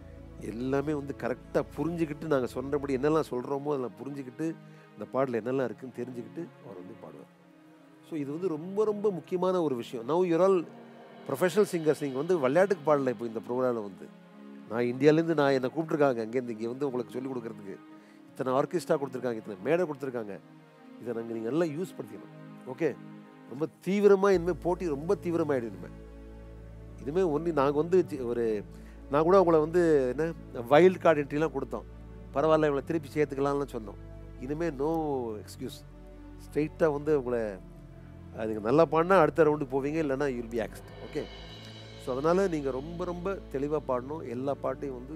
எல்லாமே வந்து கரெக்டாக புரிஞ்சுக்கிட்டு நாங்கள் சொன்னபடி என்னெல்லாம் சொல்கிறோமோ அதெல்லாம் புரிஞ்சுக்கிட்டு இந்த பாடல் என்னெல்லாம் இருக்குன்னு தெரிஞ்சுக்கிட்டு அவர் வந்து பாடுவார் ஸோ இது வந்து ரொம்ப ரொம்ப முக்கியமான ஒரு விஷயம் now you're all professional singers நீங்கள் வந்து விளையாட்டுக்கு பாடல இப்போ இந்த ப்ரோக்ராமில் வந்து நான் இந்தியாவிலேருந்து நான் என்னை கூப்பிட்ருக்காங்க அங்கேருந்து இங்கே வந்து உங்களுக்கு சொல்லிக் கொடுக்குறதுக்கு இத்தனை ஆர்கெஸ்ட்ரா கொடுத்துருக்காங்க இத்தனை மேடை கொடுத்துருக்காங்க இதை நாங்கள் நீங்கள் நல்லா யூஸ் படுத்திக்கணும் ஓகே ரொம்ப தீவிரமாக இனிமேல் போட்டி ரொம்ப தீவிரமாகிடும் இனிமேல் இனிமேல் ஒன்று நாங்கள் வந்து சி- ஒரு நான் கூட உங்களை வந்து என்ன வைல்ட் கார்டு என்ட்ரிலாம் கொடுத்தோம் பரவாயில்ல இவங்களை திருப்பி சேர்த்துக்கலாம்னு சொன்னோம் இனிமேல் நோ எக்ஸ்கியூஸ் ஸ்ட்ரைட்டாக வந்து உங்களை அதுக்கு நல்லா பாடினா அடுத்த ரவுண்டுக்கு போவீங்க இல்லைன்னா you'll be axed okay so அதனால் நீங்கள் ரொம்ப ரொம்ப தெளிவாக பாடணும் எல்லா பாட்டையும் வந்து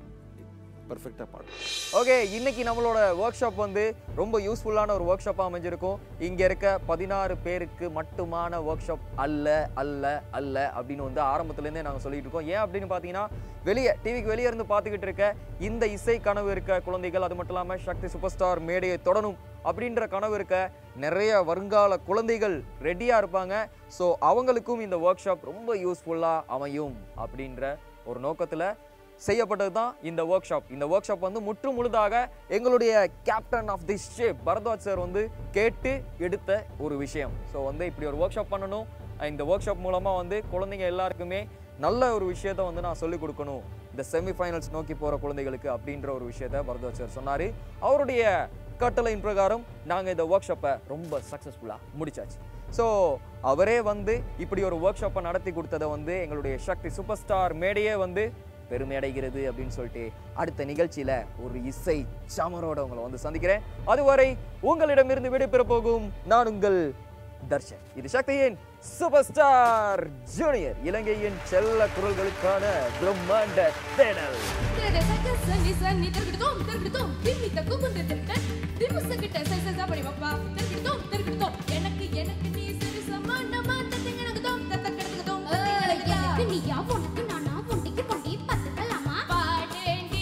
பர்ஃபெக்டாக பாடணும் ஓகே இன்னைக்கு நம்மளோட ஒர்க் ஷாப் வந்து ரொம்ப யூஸ்ஃபுல்லான ஒரு ஒர்க் ஷாப்பாக அமைஞ்சிருக்கும் இங்கே இருக்க பதினாறு பேருக்கு மட்டுமான ஒர்க் ஷாப் அல்ல அல்ல அல்ல அப்படின்னு வந்து ஆரம்பத்துலேருந்தே நாங்கள் சொல்லிட்டு இருக்கோம் ஏன் அப்படின்னு பார்த்தீங்கன்னா வெளியே டிவிக்கு வெளியே இருந்து பார்த்துக்கிட்டு இருக்க இந்த இசை கனவு இருக்க குழந்தைகள் அது மட்டும் இல்லாமல் சக்தி சூப்பர் ஸ்டார் மேடையை தொடரும் அப்படின்ற கனவு இருக்க நிறைய வருங்கால குழந்தைகள் ரெடியாக இருப்பாங்க ஸோ அவங்களுக்கும் இந்த ஒர்க் ஷாப் ரொம்ப யூஸ்ஃபுல்லாக அமையும் அப்படின்ற ஒரு நோக்கத்தில் செய்யப்பட்டது தான் இந்த ஒர்க் ஷாப் இந்த ஒர்க் ஷாப் வந்து முற்று முழுதாக எங்களுடைய captain of the ship Bharadwaj sir வந்து கேட்டு எடுத்த ஒரு விஷயம் ஸோ வந்து இப்படி ஒரு ஒர்க் ஷாப் பண்ணணும் இந்த ஒர்க் ஷாப் மூலமாக வந்து குழந்தைங்க எல்லாருக்குமே நல்ல ஒரு விஷயத்த வந்து நான் சொல்லிக் கொடுக்கணும் இந்த செமிஃபைனல்ஸ் நோக்கி போகிற குழந்தைகளுக்கு அப்படின்ற ஒரு விஷயத்த பரத்வாஜ் சார் சொன்னார் அவருடைய கட்டளையின் பிரகாரம் நாங்கள் இந்த ஒர்க் ஷாப்பை ரொம்ப சக்ஸஸ்ஃபுல்லாக முடிச்சாச்சு ஸோ அவரே வந்து இப்படி ஒரு ஒர்க் ஷாப்பை நடத்தி கொடுத்ததை வந்து எங்களுடைய சக்தி சூப்பர் ஸ்டார் மேடையே வந்து பெருமை அடைகிறது அப்படின்னு சொல்லிட்டு அடுத்த நிகழ்ச்சியில ஒரு இசை சமரோட உங்களை வந்து சந்திக்கிறேன் அதுவரை உங்களிடமிருந்து விடைபெற போகும் நான் உங்கள் தர்ஷன் இது சக்தியின் சூப்பர் ஸ்டார் ஜூனியர் இலங்கையின் செல்ல குரல்களுக்கான பிரம்மாண்ட தேடல் திரட சக்க சன்னி சன்னி திருக்கிட்டோம் திருக்கிட்டோம் திம்மி தக்கு குண்டு திருடன் திமுசக்கிட்ட சை சை சாப்படி பாப்பா திருக்கிட்டோம் திருக்கிட்டோம் எனக்கு எனக்கு நீ சரி சமானமா தத்திங்க எனக்கு தோம் தத்த கிடத்துக்கதோம் எனக்கு நீயா உனக்கு நானா ஒண்டிக்கு பொண்டி பத்துக்கலாமா பாடேண்டி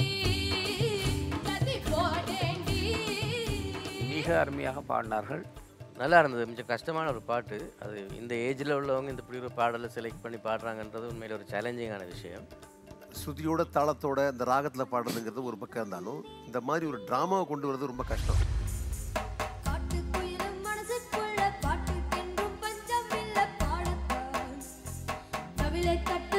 கதி போடேண்டி மிக அருமையாக பாடினார்கள் நல்லா இருந்தது கொஞ்சம் கஷ்டமான ஒரு பாட்டு அது இந்த ஏஜில் உள்ளவங்க இந்த இப்படி ஒரு பாடலை செலக்ட் பண்ணி பாடுறாங்கன்றது உண்மையில ஒரு சேலஞ்சிங்கான விஷயம் ஸ்ருதியோட தாளத்தோட இந்த ராகத்தில் பாடுறதுங்கிறது ஒரு பக்கம் இருந்தாலும் இந்த மாதிரி ஒரு ட்ராமாவை கொண்டு வரது ரொம்ப கஷ்டம் காட்டுக்குயிலும் மனசுக்குள்ள பாட்டுக்கென்றும் பஞ்சமில்ல பாடத்தான் கவிலை தட்ட